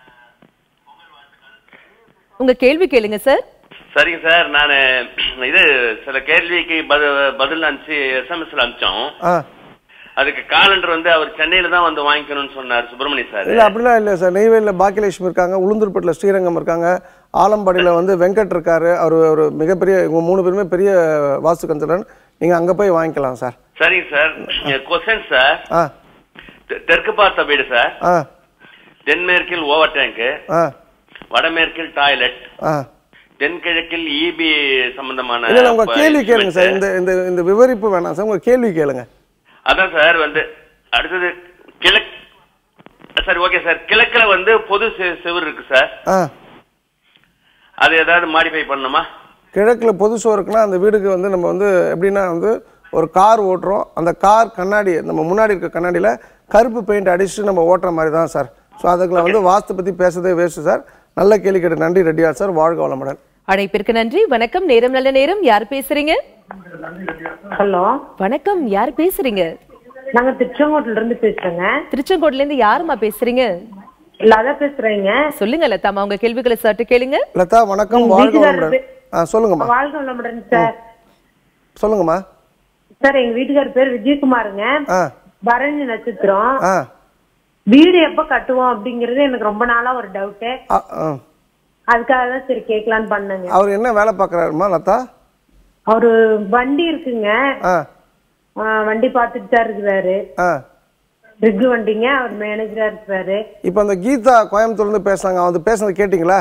உங்க கேள்வி கேளுங்க சார் சரிங்க சார் நான் இது சில கேள்விக்கு பதில் பதில் அனுப்பிச்சு எஸ்எம்எஸ்ல அனுப்பிச்சோம் ஆ அதுக்கு காலண்டர் வந்து அவர் சென்னையில தான் வந்து வாங்கிக்கணும்னு சொன்னார் சுப்பிரமணிய சார் இல்லை அப்படிலாம் இல்லை சார் நெய்வேலியில் பாக்கியலட்சுமி இருக்காங்க உளுந்தூர்பேட்டில் ஸ்ரீரங்கம் இருக்காங்க ஆலம்பாடியில் வந்து வெங்கட் இருக்காரு அவர் ஒரு மிகப்பெரிய இவங்க மூணு பேருமே பெரிய வாஸ்து கன்சல்டன் நீங்கள் அங்கே போய் வாங்கிக்கலாம் சார் சரிங்க சார் கொஸ்டின் சார் ஆ தெ- தெற்கு பார்த்த வீடு சார் ஆ தென்மேற்கில் ஓவர் டேங்க் ஆ வடமேற்கில் டாய்லெட் ஆ தென்கிழக்கில் இபி சம்பந்தமான இல்லை உங்கள் ப- கேள்வி கேளுங்க சார் equipment. இந்த இந்த இந்த விவரிப்பு வேணாம் சார் உங்கள் கேள்வி கேளுங்க அதான் சார் வந்து அடுத்தது கிழக் சார் ஓகே சார் கிழக்குல வந்து பொது செ- செவுரு இருக்கு சார் ஆ அது ஏதாவது மாடிஃபை பண்ணணுமா கிழக்கில் பொது இருக்குன்னா அந்த வீடுக்கு வந்து நம்ம வந்து எப்படின்னா வந்து ஒரு கார் ஓட்டுறோம் அந்த கார் கண்ணாடி நம்ம முன்னாடி இருக்க கண்ணாடியில் கருப்பு பெயிண்ட் அடிச்சுட்டு நம்ம ஓட்டுற மாதிரி தான் சார் ஸோ அதுக்குள்ள வந்து வாஸ்து பற்றி பேசுறதே வேஸ்ட்டு சார் நல்ல கேள்வி கேட்டு நன்றி ரெட்டியார் சார் வாழ்க வளமுடன் அழைப்பிற்கு நன்றி வணக்கம் நேரம் நல்ல நேரம் யார் பேசுறீங்க ஹலோ வணக்கம் யார் பேசுறீங்க நாங்க திருச்செங்கோட்டுல இருந்து பேசுறேங்க திருச்செங்கோட்ல இருந்து யாருமா பேசுறீங்க லதா பேசுறேங்க சொல்லுங்க லதாமா உங்க கேள்விகளை சற்று கேளுங்க லதா வணக்கம் வாழ்க வீட்டுக்காரர் வளமுடன் ஆ சொல்லுங்கம்மா வாழ்க வளமுடன் சார் சொல்லுங்கம்மா சார் எங்க வீட்டுக்காரர் பேர் விஜயகுமாருங்க ஆ பரணி நட்சத்திரம் ஆ வீடு எப்ப கட்டுவோம் அப்படிங்கறது எனக்கு ரொம்ப நாளா ஒரு டவுட் ஆ, ஆ. அதுக்காக தான் சரி கேட்கலான்னு பண்ணேங்க அவர் என்ன வேலை பார்க்குறாருமா லதா அவரு வண்டி இருக்குங்க ஆ ஆ, வண்டி பார்த்துட்டு தான் இருக்கிறாரு ஆ ரிக்கு வண்டிங்க அவர் மேனேஜரா இருக்கிறாரு இப்போ அந்த கீதா கோயம்புத்தூர்லேருந்து பேசுனாங்க அது பேசுனது கேட்டிங்களா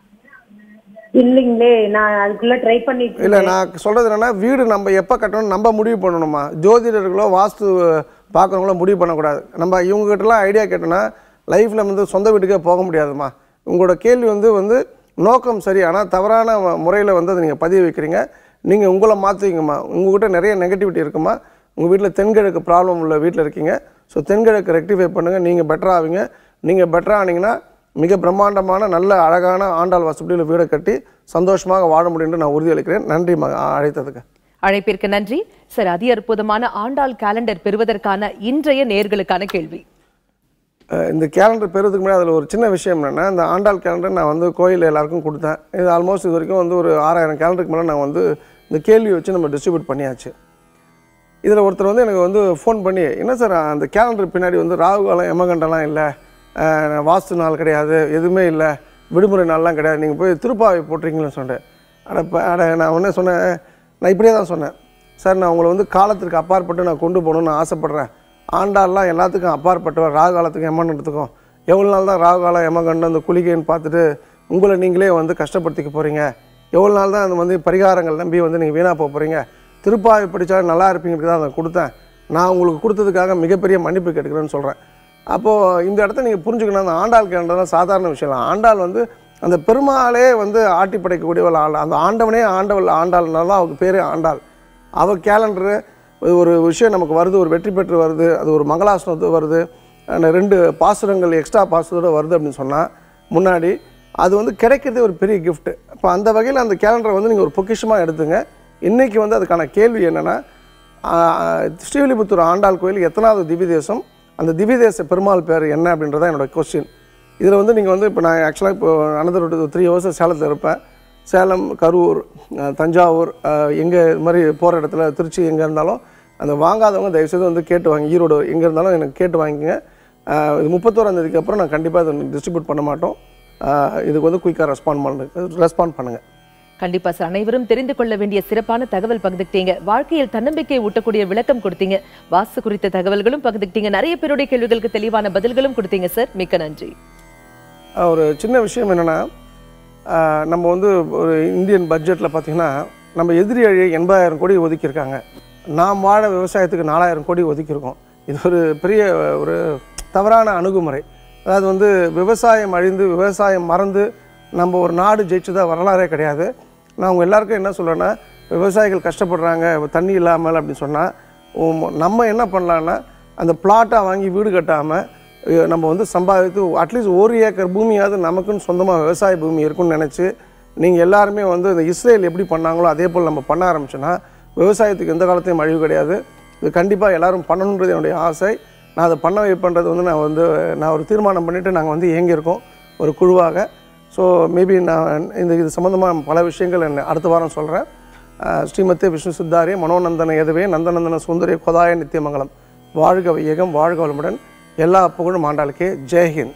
இல்லைங்களே நான் அதுக்குள்ள ட்ரை பண்ணிட்டு இல்லை இருக்கேன். நான் சொல்கிறது என்னன்னா வீடு நம்ம எப்போ கட்டணும் நம்ம முடிவு பண்ணணுமா ஜோதிடர்களோ வாஸ்து பார்க்குறவங்களோ முடிவு பண்ணக்கூடாது நம்ம இவங்ககிட்டலாம் ஐடியா கேட்டோன்னா லைஃப்பில் வந்து சொந்த வீட்டுக்கே போக முடியாதுமா உங்களோட கேள்வி வந்து வந்து நோக்கம் சரி ஆனால் தவறான முறையில் வந்து அதை நீங்கள் பதிவு வைக்கிறீங்க நீங்கள் உங்களை மாற்றுவீங்கம்மா உங்ககிட்ட நிறைய நெகட்டிவிட்டி இருக்குமா உங்கள் வீட்டில் தென்கிழக்கு ப்ராப்ளம் உள்ள வீட்டில் இருக்கீங்க ஸோ தென்கிழக்கு ரெக்டிஃபை பண்ணுங்கள் நீங்கள் பெட்டர் ஆவீங்க நீங்கள் பெட்டர் ஆனீங்கன்னா மிக பிரம்மாண்டமான நல்ல அழகான ஆண்டாள் வாசப்படியில் வீடை கட்டி சந்தோஷமாக வாழ முடியும்னு நான் உறுதியளிக்கிறேன் நன்றி ம அழைத்ததுக்கு அழைப்பிற்கு நன்றி சார் அதி அற்புதமான ஆண்டாள் கேலண்டர் பெறுவதற்கான இன்றைய நேர்களுக்கான கேள்வி அஹ் இந்த கேலண்டர் பெறுறதுக்கு முன்னாடி அதில் ஒரு சின்ன விஷயம் என்னென்னா இந்த ஆண்டாள் கேலண்டர் நான் வந்து கோயில் எல்லாருக்கும் கொடுத்தேன் இது ஆல்மோஸ்ட் இது வரைக்கும் வந்து ஒரு ஆறாயிரம் கேலண்டருக்கு மேலே நான் வந்து இந்த கேள்வி வச்சு நம்ம டிஸ்ட்ரிபியூட் பண்ணியாச்சு இதில் ஒருத்தர் வந்து எனக்கு வந்து ஃபோன் பண்ணி என்ன சார் அந்த கேலண்டர் பின்னாடி வந்து ராகு காலம் யமகண்டம்லாம் இல்லை அஹ் வாஸ்து நாள் கிடையாது எதுவுமே இல்லை விடுமுறை நாள்லாம் கிடையாது நீங்கள் போய் திருப்பாவை போட்டிருக்கீங்கன்னு சொன்னேன் அட ப- அட நான் ஒன்றே சொன்னேன் நான் இப்படியே தான் சொன்னேன் சார் நான் உங்களை வந்து காலத்திற்கு அப்பாற்பட்டு நான் கொண்டு போகணும்னு ஆசைப்பட்றேன் ஆண்டாள்லாம் எல்லாத்துக்கும் அப்பாற்பட்டவர் ராகு காலத்துக்கும் யமகண்டத்துக்கும் எவ்வளோ நாள் தான் ராகு காலம் யமகண்டம் அந்த குளிகைன்னு பார்த்துட்டு உங்களை நீங்களே வந்து கஷ்டப்படுத்திக்க போகிறீங்க எவ்வளோ நாள் தான் அந்த வந்து பரிகாரங்கள் நம்பி வந்து நீங்கள் வீணாக போக போகிறீங்க திருப்பாவை படித்தாலும் நல்லா இருப்பீங்களுக்கு தான் அதை கொடுத்தேன் நான் உங்களுக்கு கொடுத்ததுக்காக மிகப்பெரிய மன்னிப்பு கேட்குறேன்னு சொல்கிறேன் அப்போது இந்த இடத்த நீங்கள் புரிஞ்சுக்கணும் அந்த ஆண்டாள் கேண்டதான் சாதாரண விஷயம் இல்லை ஆண்டாள் வந்து அந்த பெருமாளே வந்து ஆட்டி படைக்கக்கூடியவள் ஆள் அந்த ஆண்டவனே ஆண்டவள் ஆண்டாள்னால தான் அவருக்கு பேரே ஆண்டாள் அவள் கேலண்டரு ஒரு விஷயம் நமக்கு வருது ஒரு வெற்றி பெற்று வருது அது ஒரு மங்களாசனத்து வருது அந்த ரெண்டு பாசுரங்கள் எக்ஸ்ட்ரா பாசுரத்தோட வருது அப்படின்னு சொன்னால் முன்னாடி அது வந்து கிடைக்கிறதே ஒரு பெரிய gift அப்போ அந்த வகையில் அந்த கேலண்டரை வந்து நீங்கள் ஒரு பொக்கிஷமாக எடுத்துங்க இன்றைக்கி வந்து அதுக்கான கேள்வி என்னென்னா ஸ்ரீவில்லிபுத்தூர் ஆண்டாள் கோயில் எத்தனாவது திவ்ய தேசம் அந்த திவ்ய தேச பெருமாள் பேர் என்ன அப்படின்றத என்னோட கொஸ்டின் இதில் வந்து நீங்கள் வந்து இப்போ நான் ஆக்சுவலாக இப்போ அனதர் த்ரீ ஹவர்ஸ் சேலத்தில் இருப்பேன் சேலம் கரூர் அஹ், தஞ்சாவூர் எங்கே இது மாதிரி போகிற இடத்துல திருச்சி எங்கே இருந்தாலும் அந்த வாங்காதவங்க தயவுசெய்து வந்து கேட்டு வாங்கி ஈரோடு எங்கே இருந்தாலும் எனக்கு கேட்டு வாங்கிங்க அஹ், இது முப்பத்தோராம் தேதிக்கு அப்புறம் நான் கண்டிப்பாக இதை டிஸ்ட்ரிபியூட் பண்ண மாட்டோம் அஹ், இதுக்கு வந்து குயிக்காக ரெஸ்பாண்ட் பண்ணு ரெஸ்பாண்ட் பண்ணுங்கள் கண்டிப்பா சார் அனைவரும் தெரிந்து கொள்ள வேண்டிய சிறப்பான தகவல் பகிர்ந்துக்கிட்டீங்க வாழ்க்கையில் தன்னம்பிக்கை ஊட்டக்கூடிய விளக்கம் கொடுத்தீங்க வாஸ்து குறித்த தகவல்களும் பகிர்ந்துக்கிட்டீங்க நிறைய பேருடைய கேள்விகளுக்கு தெளிவான பதில்களும் கொடுத்தீங்க சார் மிக்க நன்றி அஹ், ஒரு சின்ன விஷயம் என்னென்னா நம்ம வந்து ஒரு இந்தியன் பட்ஜெட்டில் பார்த்திங்கன்னா நம்ம எதிரி அழிய எண்பதாயிரம் கோடி ஒதுக்கியிருக்காங்க நாம் வாழ விவசாயத்துக்கு நாலாயிரம் கோடி ஒதுக்கியிருக்கோம் இது ஒரு பெரிய ஒரு தவறான அணுகுமுறை அதாவது வந்து விவசாயம் அழிந்து விவசாயம் மறந்து நம்ம ஒரு நாடு ஜெயிச்சதா வரலாறே கிடையாது நான் உங்கள் எல்லாருக்கும் என்ன சொல்கிறேன்னா விவசாயிகள் கஷ்டப்படுறாங்க தண்ணி இல்லாமல் அப்படின்னு சொன்னால் நம்ம என்ன பண்ணலான்னா அந்த பிளாட்டாக வாங்கி வீடு கட்டாமல் அஹ் நம்ம வந்து சம்பாதித்து அட்லீஸ்ட் ஒரு ஏக்கர் பூமியாவது நமக்குன்னு சொந்தமாக விவசாய பூமி இருக்குன்னு நினச்சி நீங்கள் எல்லாருமே வந்து இந்த இஸ்ரேல் எப்படி பண்ணாங்களோ அதே போல் நம்ம பண்ண ஆரம்பிச்சோன்னா விவசாயத்துக்கு எந்த காலத்தையும் அழிவு கிடையாது இது கண்டிப்பாக எல்லாரும் பண்ணணுன்றது என்னுடைய ஆசை நான் அதை பண்ண வைப்பன்றது வந்து நான் வந்து நான் ஒரு தீர்மானம் பண்ணிவிட்டு நாங்கள் வந்து இயங்கியிருக்கோம் ஒரு குழுவாக ஸோ மேபி நான் இந்த இது சம்மந்தமாக பல விஷயங்கள் என்ன அடுத்த வாரம் சொல்கிறேன் ஸ்ரீமத்தே விஷ்ணு சித்தாரிய மனோநந்தன எதுவே நந்தநந்தன சுந்தரிய கொதாய நித்தியமங்கலம் வாழ்க வையகம் வாழ்க வளமுடன் எல்லா புகழும் ஆண்டாளுக்கே ஜெய்ஹிந்த்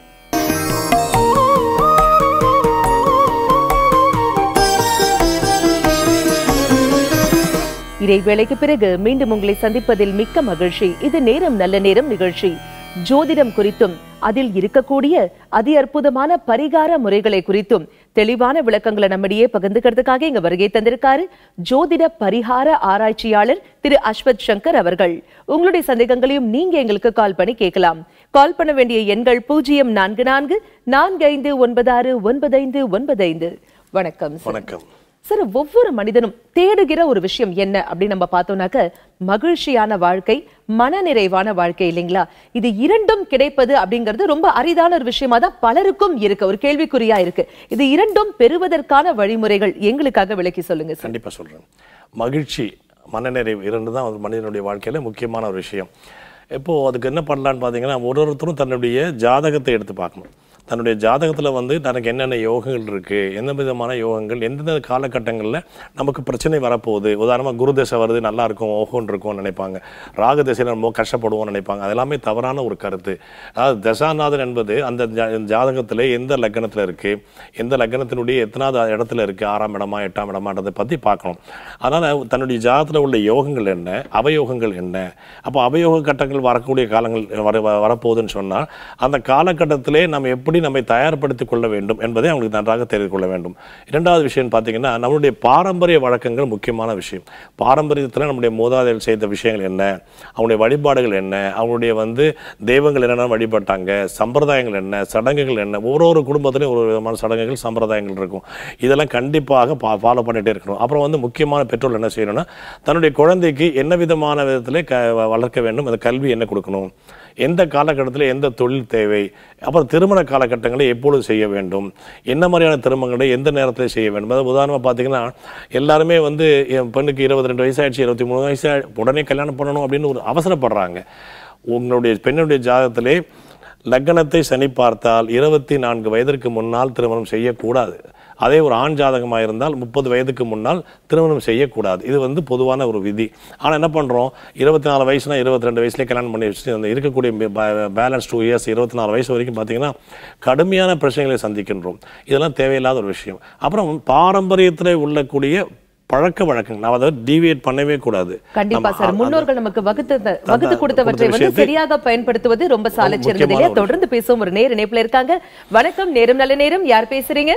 இடைவேளைக்கு பிறகு மீண்டும் உங்களை சந்திப்பதில் மிக்க மகிழ்ச்சி இது நேரம் நல்ல நேரம் நிகழ்ச்சி ஜோதிடம் குறித்தும் அதில் இருக்கக்கூடிய அதி அற்புதமான பரிகார முறைகளை குறித்தும் தெளிவான விளக்கங்களை நம்மிடையே பகிர்ந்துக்கிறதுக்காக இங்க வருகை தந்திருக்காரு ஜோதிட பரிகார ஆராய்ச்சியாளர் திரு அஸ்வத் சங்கர் அவர்கள் உங்களுடைய சந்தேகங்களையும் நீங்க எங்களுக்கு கால் பண்ணி கேட்கலாம் கால் பண்ண வேண்டிய எண்கள் பூஜ்ஜியம் நான்கு நான்கு நான்கு ஐந்து ஒன்பது ஆறு ஒன்பது ஐந்து ஒன்பது ஐந்து வணக்கம் சார். வணக்கம் சார் ஒவ்வொரு மனிதனும் தேடுகிற ஒரு விஷயம் என்ன அப்படின்னு நம்ம பார்த்தோம்னாக்க மகிழ்ச்சியான வாழ்க்கை மனநிறைவான வாழ்க்கை இல்லைங்களா இது இரண்டும் கிடைப்பது அப்படிங்கிறது ரொம்ப அரிதான ஒரு விஷயமா தான் பலருக்கும் இருக்கு ஒரு கேள்விக்குறியா இருக்கு இது இரண்டும் பெறுவதற்கான வழிமுறைகள் எங்களுக்காக விளக்கி சொல்லுங்க சார் கண்டிப்பாக சொல்கிறேன் மகிழ்ச்சி மனநிறைவு இரண்டு தான் ஒரு மனிதனுடைய வாழ்க்கையில் முக்கியமான ஒரு விஷயம் இப்போது அதுக்கு என்ன பண்ணலான்னு பார்த்தீங்கன்னா ஒரு ஒருத்தரும் தன்னுடைய ஜாதகத்தை எடுத்து பார்க்கணும் தன்னுடைய ஜாதகத்தில் வந்து தனக்கு என்னென்ன யோகங்கள் இருக்குது எந்த விதமான யோகங்கள் எந்தெந்த காலகட்டங்களில் நமக்கு பிரச்சனை வரப்போகுது உதாரணமாக குரு தசை வருது நல்லா இருக்கும் ஓஹோன்னு இருக்கும்னு நினைப்பாங்க ராகு தசையில் ரொம்ப கஷ்டப்படுவோம்னு நினைப்பாங்க அது எல்லாமே தவறான ஒரு கருத்து அதாவது தசாநாதன் என்பது அந்த ஜா- ஜாதகத்தில் எந்த லக்னத்தில் இருக்குது எந்த லக்னத்தினுடைய எத்தனாவது இடத்துல இருக்குது ஆறாம் இடமா எட்டாம் இடமான்றதை பற்றி பார்க்கணும் அதனால் தன்னுடைய ஜாதகத்தில் உள்ள யோகங்கள் என்ன அவயோகங்கள் என்ன அப்போ அவயோக கட்டங்கள் வரக்கூடிய காலங்கள் வர வ- வரப்போகுதுன்னு சொன்னால் அந்த காலகட்டத்திலே நம்ம எப்படி நம்மை தயார்படுத்திக் கொள்ள வேண்டும் என்பதை அவங்களுக்கு நன்றாக தெரிந்து கொள்ள வேண்டும் இரண்டாவது விஷயம் பார்த்தீங்கன்னா நம்மளுடைய பாரம்பரிய வழக்கங்கள் முக்கியமான விஷயம் பாரம்பரியத்தில் நம்முடைய மூதாதையர்கள் செய்த விஷயங்கள் என்ன அவங்களுடைய வழிபாடுகள் என்ன அவங்களுடைய வந்து தெய்வங்கள் என்னென்ன வழிபட்டாங்க சம்பிரதாயங்கள் என்ன சடங்குகள் என்ன ஒரு ஒரு குடும்பத்திலையும் ஒரு விதமான சடங்குகள் சம்பிரதாயங்கள் இருக்கும் இதெல்லாம் கண்டிப்பாக பா ஃபாலோ பண்ணிகிட்டே இருக்கணும் அப்புறம் வந்து முக்கியமான பெற்றோர் என்ன செய்யணும்னா தன்னுடைய குழந்தைக்கு என்ன விதமான விதத்தில் க வளர்க்க வேண்டும் அந்த கல்வி என்ன கொடுக்கணும் எந்த காலகட்டத்தில் எந்த தொழில் தேவை அப்புறம் திருமண காலகட்டங்களை எப்பொழுது செய்ய வேண்டும் என்ன மாதிரியான திருமணங்களை எந்த நேரத்தில் செய்ய வேண்டும் அதாவது உதாரணமாக பார்த்தீங்கன்னா எல்லாருமே வந்து என் பெண்ணுக்கு இருபத்தி ரெண்டு வயசாயிடுச்சு இருபத்தி மூணு வயசு உடனே கல்யாணம் பண்ணணும் அப்படின்னு ஒரு அவசரப்படுறாங்க உங்களுடைய பெண்ணுடைய ஜாதகத்திலே லக்னத்தை சனி பார்த்தால் இருபத்தி நான்கு வயதிற்கு முன்னால் திருமணம் செய்யக்கூடாது அதே ஒரு ஆண் ஜாதகமாக இருந்தால் முப்பது வயதுக்கு முன்னால் திருமணம் செய்யக்கூடாது இது வந்து பொதுவான ஒரு விதி ஆனால் என்ன பண்ணுறோம் இருபத்தி நாலு வயசுனா இருபத்தி ரெண்டு வயசுலேயே கல்யாணம் பண்ணி வச்சுட்டு அந்த இருக்கக்கூடிய பேலன்ஸ் டூ இயர்ஸ் இருபத்தி நாலு வயசு வரைக்கும் பார்த்தீங்கன்னா கடுமையான பிரச்சனைகளை சந்திக்கின்றோம் இதெல்லாம் தேவையில்லாத ஒரு விஷயம் அப்புறம் பாரம்பரியத்தில் உள்ளக்கூடிய பழக்க வழக்கங்கள் நாம் அதை டீவியேட் பண்ணவே கூடாது கண்டிப்பா நம்ம சார் அ- முன்னோர்கள் நமக்கு வகுத்து வகுத்து கொடுத்தவற்றை கொடுத்த வந்து விஷயத்தை- சரியாக பயன்படுத்துவது ரொம்ப சாலச் சிறந்தது முக்கியமான இல்லையா ஒரு தொடர்ந்து பேசுவோம் ஒரு நேர இணைப்புல இருக்காங்க வணக்கம் நேரம் நல்ல நேரம் யார் பேசுறீங்க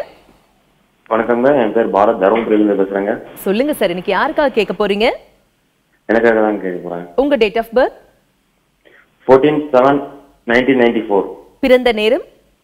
வணக்கங்க என் பேர் பாரத் தருமபுரியிலிருந்து பேசுறேங்க சொல்லுங்க சார் இன்னைக்கு யாருக்காக கேட்க போறீங்க எனக்காக தான் கேட்க போறேன் உங்க date of birth fourteen seven nineteen ninety four பிறந்த நேரம்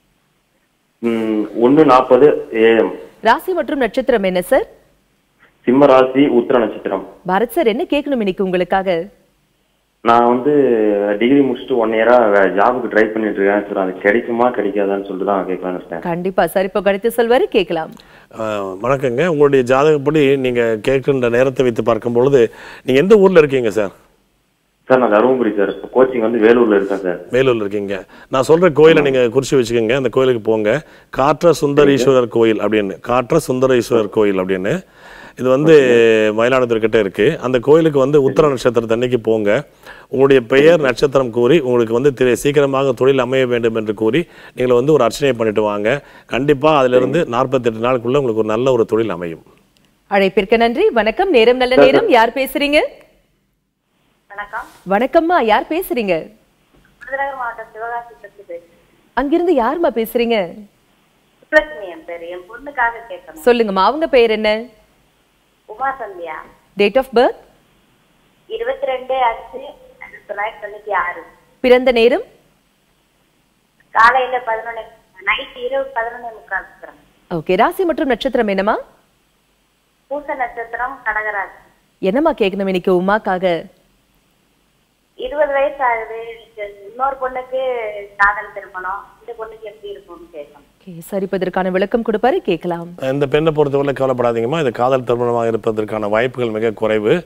ஒன்று நாற்பது ஏஎம் ராசி மற்றும் நட்சத்திரம் என்ன சார் சிம்ம ராசி உத்திர நட்சத்திரம் பாரத் சார் என்ன கேட்கணும் இன்னைக்கு உங்களுக்காக நான் வந்து டிகிரி முடிச்சுட்டு ஒன் இயரா ஜாபுக்கு ட்ரை பண்ணிட்டு இருக்கேன் சார் அது கிடைக்குமா கிடைக்காதான்னு சொல்லிட்டு தான் கேட்கலான்னு இருக்கேன் கண்டிப்பா சார் இப்போ கணித்து சொல்வாரு கேட்கலாம் ஆஹ் வணக்கங்க உங்களுடைய ஜாதகப்படி நீங்கள் கேட்கின்ற நேரத்தை வைத்து பார்க்கும் பொழுது நீங்கள் எந்த ஊரில் இருக்கீங்க சார் சார் நான் தருமபுரி சார் இப்போ கோச்சிங் வந்து வேலூர்ல இருக்கேன் சார் வேலூர்ல இருக்கீங்க நான் சொல்ற கோயிலை நீங்க குறிச்சு வச்சுக்கோங்க அந்த கோயிலுக்கு போங்க காற்ற சுந்தரீஸ்வரர் கோயில் அப்படின்னு காற்ற சுந்தரீஸ்வரர் கோயில் அப்படின்னு இது வந்து மயிலாடுதுறை கிட்ட இருக்கு அந்த கோயிலுக்கு வந்து உத்தர நட்சத்திரத்து அன்னைக்கு போங்க உங்களுடைய பெயர் நட்சத்திரம் கூறி உங்களுக்கு வந்து திரு- சீக்கிரமாக தொழில் அமைய வேண்டும் என்று கூறி நீங்கள் வந்து ஒரு அர்ச்சனை பண்ணிட்டு வாங்க கண்டிப்பா அதுல இருந்து நாற்பத்தெட்டு நாளுக்குள்ள உங்களுக்கு ஒரு நல்ல ஒரு தொழில் அமையும் அழைப்பிற்கு நன்றி வணக்கம் நேரம் நல்ல நேரம் யார் பேசுறீங்க வணக்கம் வணக்கம்மா யார் பேசுறீங்க விருதுநகர் மாவட்டம் சிவகாசி பற்றி பேசுறேன் அங்கிருந்து யாரும்மா பேசுறீங்க சுப்லட்சுமி என் பேரு என் பொண்ணுக்காக கேட்கணும் சொல்லுங்கம்மா அவங்க பெயர் என்ன Uma Sandhya date of birth இருபத்தி ரெண்டு அஞ்சு ஆயிரத்தி தொள்ளாயிரத்தி தொண்ணூத்தி ஆறு பிறந்த நேரம் காலையில பதினொன்னு நைட் இரவு பதினொன்னே முக்கால் இருக்கிறேன் ஓகே ராசி மற்றும் நட்சத்திரம் என்னம்மா பூச நட்சத்திரம் கடகராசி என்னம்மா கேட்கணும் இன்னைக்கு உமாக்காக இருபது வயசு ஆகுது எனக்கு இன்னொரு பொண்ணுக்கு காதல் திருமணம் இந்த பொண்ணுக்கு எப்படி இருக்கும்னு கேட்கணும் ஓகே சார் இப்போ இதற்கான விளக்கம் கொடுப்பாரு கேட்கலாம் இந்த பெண்ணை பொறுத்தவரை கவலைப்படாதீங்கம்மா இது காதல் திருமணமாக இருப்பதற்கான வாய்ப்புகள் மிக குறைவு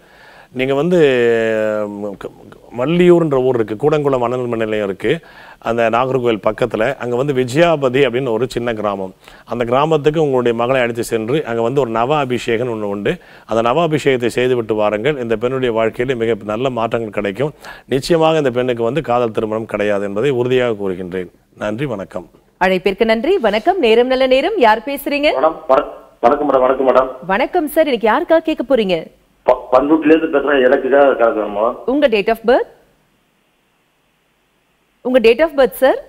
நீங்கள் வந்து ம், க- வள்ளியூர்ன்ற ஊர் இருக்குது கூடங்குளம் அனல் மின் நிலையம் இருக்குது அந்த நாகர்கோவில் பக்கத்தில் அங்கே வந்து விஜயாபதி அப்படின்னு ஒரு சின்ன கிராமம் அந்த கிராமத்துக்கு உங்களுடைய மகளை அழைத்து சென்று அங்கே வந்து ஒரு நவ அபிஷேகம் ஒன்று உண்டு அந்த நவ அபிஷேகத்தை செய்துவிட்டு வாருங்கள் இந்த பெண்ணுடைய வாழ்க்கையில் மிக நல்ல மாற்றங்கள் கிடைக்கும் நிச்சயமாக இந்த பெண்ணுக்கு வந்து காதல் திருமணம் கிடையாது என்பதை உறுதியாக கூறுகின்றேன் நன்றி வணக்கம் அழைப்பிற்கு நன்றி வணக்கம் நேரம் நல்ல நேரம் யார் பேசுறீங்க மேடம் வண- வணக்கம் மேடம் வணக்கம் மேடம் வணக்கம் சார் இன்னைக்கு யாருக்காக கேட்க போறீங்க ப- பண்ருட்டில இருந்து பேசுறேன் எனக்குதான் கேட்கணும் மேடம் உங்க டேட் ஆஃப் பர்த் உங்க date of birth sir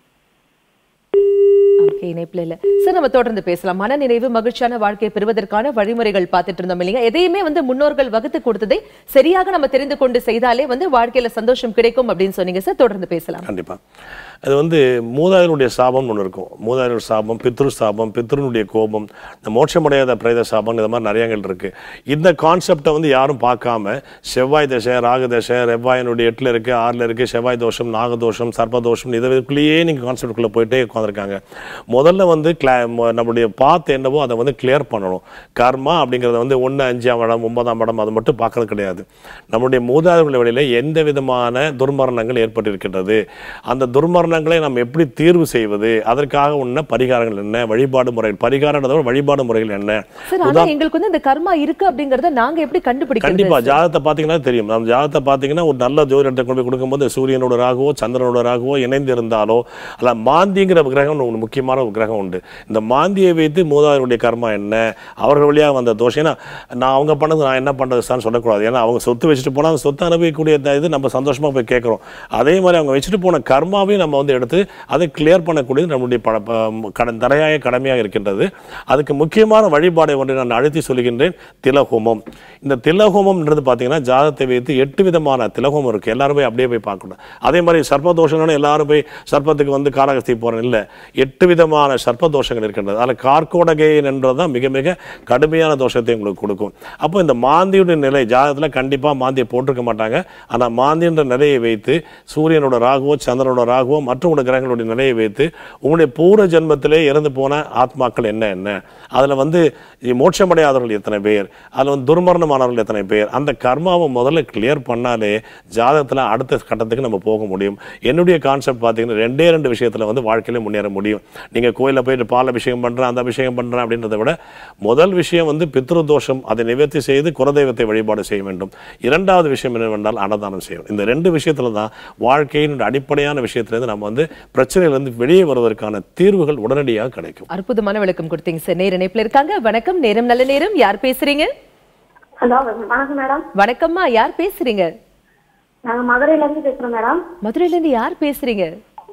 okay இணைப்புல இல்ல சார் நம்ம தொடர்ந்து பேசலாம் மனநிறைவு மகிழ்ச்சியான வாழ்க்கையை பெறுவதற்கான வழிமுறைகள் பார்த்துட்டு இருந்தோம் இல்லைங்க எதையுமே வந்து முன்னோர்கள் வகுத்து கொடுத்ததை சரியாக நம்ம தெரிந்து கொண்டு செய்தாலே வந்து வாழ்க்கையில சந்தோஷம் கிடைக்கும் அப்படின்னு சொன்னீங்க சார் தொடர்ந்து பேசலாம் கண்டிப்பாக அது வந்து மூதாதையருடைய சாபம்னு ஒன்று இருக்கும் மூதாதையர் சாபம் பித்ரு சாபம் பித்ருனுடைய கோபம் இந்த மோட்சமடையாத பிரேத சாபம் இந்த மாதிரி நிறையங்கள் இருக்கு இந்த கான்செப்டை வந்து யாரும் பார்க்காம செவ்வாய் தசை ராகு தசை ரெவ்வாயினுடைய எட்டில் இருக்கு ஆறில் இருக்கு செவ்வாய் தோஷம் நாகதோஷம் சர்ப்பதோஷம் இதுக்குள்ளேயே நீங்கள் கான்செப்டுக்குள்ளே போயிட்டே உட்காந்துருக்காங்க முதல்ல வந்து கிளா ம- நம்மளுடைய பாத் என்னவோ அதை வந்து கிளியர் பண்ணணும் கர்மா அப்படிங்கிறத வந்து ஒன்று அஞ்சாம் இடம் ஒன்பதாம் இடம் அது மட்டும் பார்க்கறது கிடையாது நம்முடைய மூதாதையர்கள் வழியில் எந்த விதமான துர்மரணங்கள் ஏற்பட்டிருக்கின்றது அந்த துர்மரணங்களை நாம் எப்படி தீர்வு செய்வது அதற்காக உள்ள பரிகாரங்கள் என்ன வழிபாடு முறைகள் பரிகாரன்றத விட வழிபாடு முறைகள் என்ன சார் ஆனா எங்களுக்கு வந்து இந்த கர்மா இருக்கு அப்படிங்கறத நாங்க எப்படி கண்டுபிடிக்கிறது கண்டிப்பா ஜாதகத்தை பார்த்தீங்கன்னா தெரியும் நம்ம ஜாதகத்தை பார்த்தீங்கன்னா ஒரு நல்ல ஜோதிடத்தை கொண்டு போய் கொடுக்கும்போது சூரியனோட ராகுவோ சந்திரனோட ராகுவோ இணைந்து இருந்தாலோ அல்ல மாந்திங்கிற கிரகம் ஒன்று முக்கியமான ஒரு கிரகம் உண்டு இந்த மாந்தியை வைத்து மூதாதையருடைய கர்மா என்ன அவர்கள் வழியாக வந்த தோஷம் ஏன்னா நான் அவங்க பண்ணது நான் என்ன பண்ணுறது சார்னு சொல்லக்கூடாது ஏன்னா அவங்க சொத்து வச்சுட்டு போனால் அந்த சொத்து அனுபவிக்கக்கூடிய இந்த இது நம்ம சந்தோஷமா போய் கேட்குறோம் அதே மாதிரி அவங்க வச்சுட்டு போன கர்மாவையும் நம்ம வந்து எடுத்து அதை கிளியர் பண்ணக்கூடியது நம்முடைய பட ப- கடன் தரையாய கடமையாக இருக்கின்றது அதுக்கு முக்கியமான வழிபாடை ஒன்றை நான் அழுத்தி சொல்கின்றேன் திலஹோமம் இந்த திலஹோமம்ன்றது பார்த்தீங்கன்னா ஜாதகத்தை வைத்து எட்டு விதமான திலஹோமம் இருக்கு எல்லாரும் போய் அப்படியே போய் பார்க்கணும் அதே மாதிரி சர்ப்பதோஷம்னு எல்லாரும் போய் சர்ப்பத்துக்கு வந்து காரகஸ்தி போறேன் இல்லை எட்டு விதமான சர்ப்பதோஷங்கள் இருக்கின்றது அதில் கார்கோடகைன் என்றது தான் மிக மிக கடுமையான தோஷத்தை உங்களுக்கு கொடுக்கும் அப்போ இந்த மாந்தியுடைய நிலை ஜாதகத்தில் கண்டிப்பாக மாந்தியை போட்டிருக்க மாட்டாங்க ஆனால் மாந்தின்ற நிலையை வைத்து சூரியனோட ராகுவோ சந்திரனோட ராகுவோ மற்ற உடைய கிரகங்களுடைய நிலையை வைத்து உங்களுடைய பூர்வ ஜென்மத்திலே இறந்து போன ஆத்மாக்கள் என்ன என்ன அதில் வந்து மோட்சமடையாதவர்கள் எத்தனை பேர் அதில் வந்து துர்மரணமானவர்கள் எத்தனை பேர் அந்த கர்மாவை முதல்ல கிளியர் பண்ணாலே ஜாதகத்தில் அடுத்த கட்டத்துக்கு நம்ம போக முடியும் என்னுடைய கான்செப்ட் பார்த்தீங்கன்னா ரெண்டே ரெண்டு விஷயத்தில் வந்து வாழ்க்கையில முன்னேற முடியும் நீங்கள் கோயிலில் போயிட்டு பால் அபிஷேகம் பண்ணுறேன் அந்த அபிஷேகம் பண்ணுறேன் அப்படின்றத விட முதல் விஷயம் வந்து பித்ரு தோஷம் அதை நிவர்த்தி செய்து குலதெய்வத்தை வழிபாடு செய்ய வேண்டும் இரண்டாவது விஷயம் என்னவென்றால் அன்னதானம் செய்யணும் இந்த ரெண்டு விஷயத்துல தான் வாழ்க்கையின் அடிப்படையான விஷயத்திலிருந்து நம்ம வந்து பிரச்சனையிலிருந்து வெளியே வருவதற்கான தீர்வுகள் உடனடியாக கிடைக்கும் அற்புதமான விளக்கம் கொடுத்தீங்க சார் நேர இணைப்புல இருக்காங்க வணக்கம் நேரம் நல்ல நேரம் யார் பேசுறீங்க ஹலோ வணக்கம் மேடம் வணக்கம்மா யார் பேசுறீங்க நாங்க மதுரையில இருந்து பேசுறோம் மேடம் மதுரையில இருந்து யார் பேசுறீங்க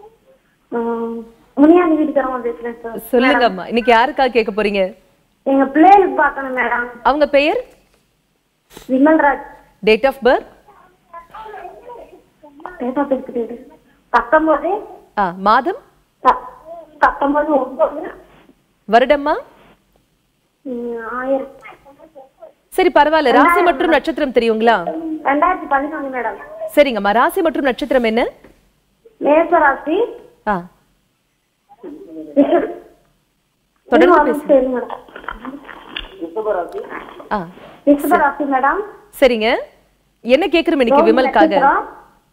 உம், முனியாண்டி வீட்டுக்காரமா பேசுறேன் சார் சொல்லுங்கம்மா இன்னைக்கு யாருக்காக கேட்க போறீங்க எங்க பிள்ளைகளுக்கு பார்க்கணும் மேடம் அவங்க பெயர் Vimalraj date of birth date of birth பத்தொன்பது ஆ மாதம் ப- பத்தொன்பது ஒன்பது வருடம்மா உம், ஆயிரம் சரி பரவாயில்ல ராசி மற்றும் நட்சத்திரம் தெரியுங்களா ரெண்டாயிரத்தி பதினொன்று மேடம் சரிங்கம்மா ராசி மற்றும் நட்சத்திரம் என்ன மேசராசி ஆ தொடர்ந்து பேசுங்க. சரி மேடம் ஆ ரிஷபராசி மேடம் சரிங்க என்ன கேக்குறோம் இன்னைக்கு ரோஹிணி விமல்காக நட்சத்திரம்.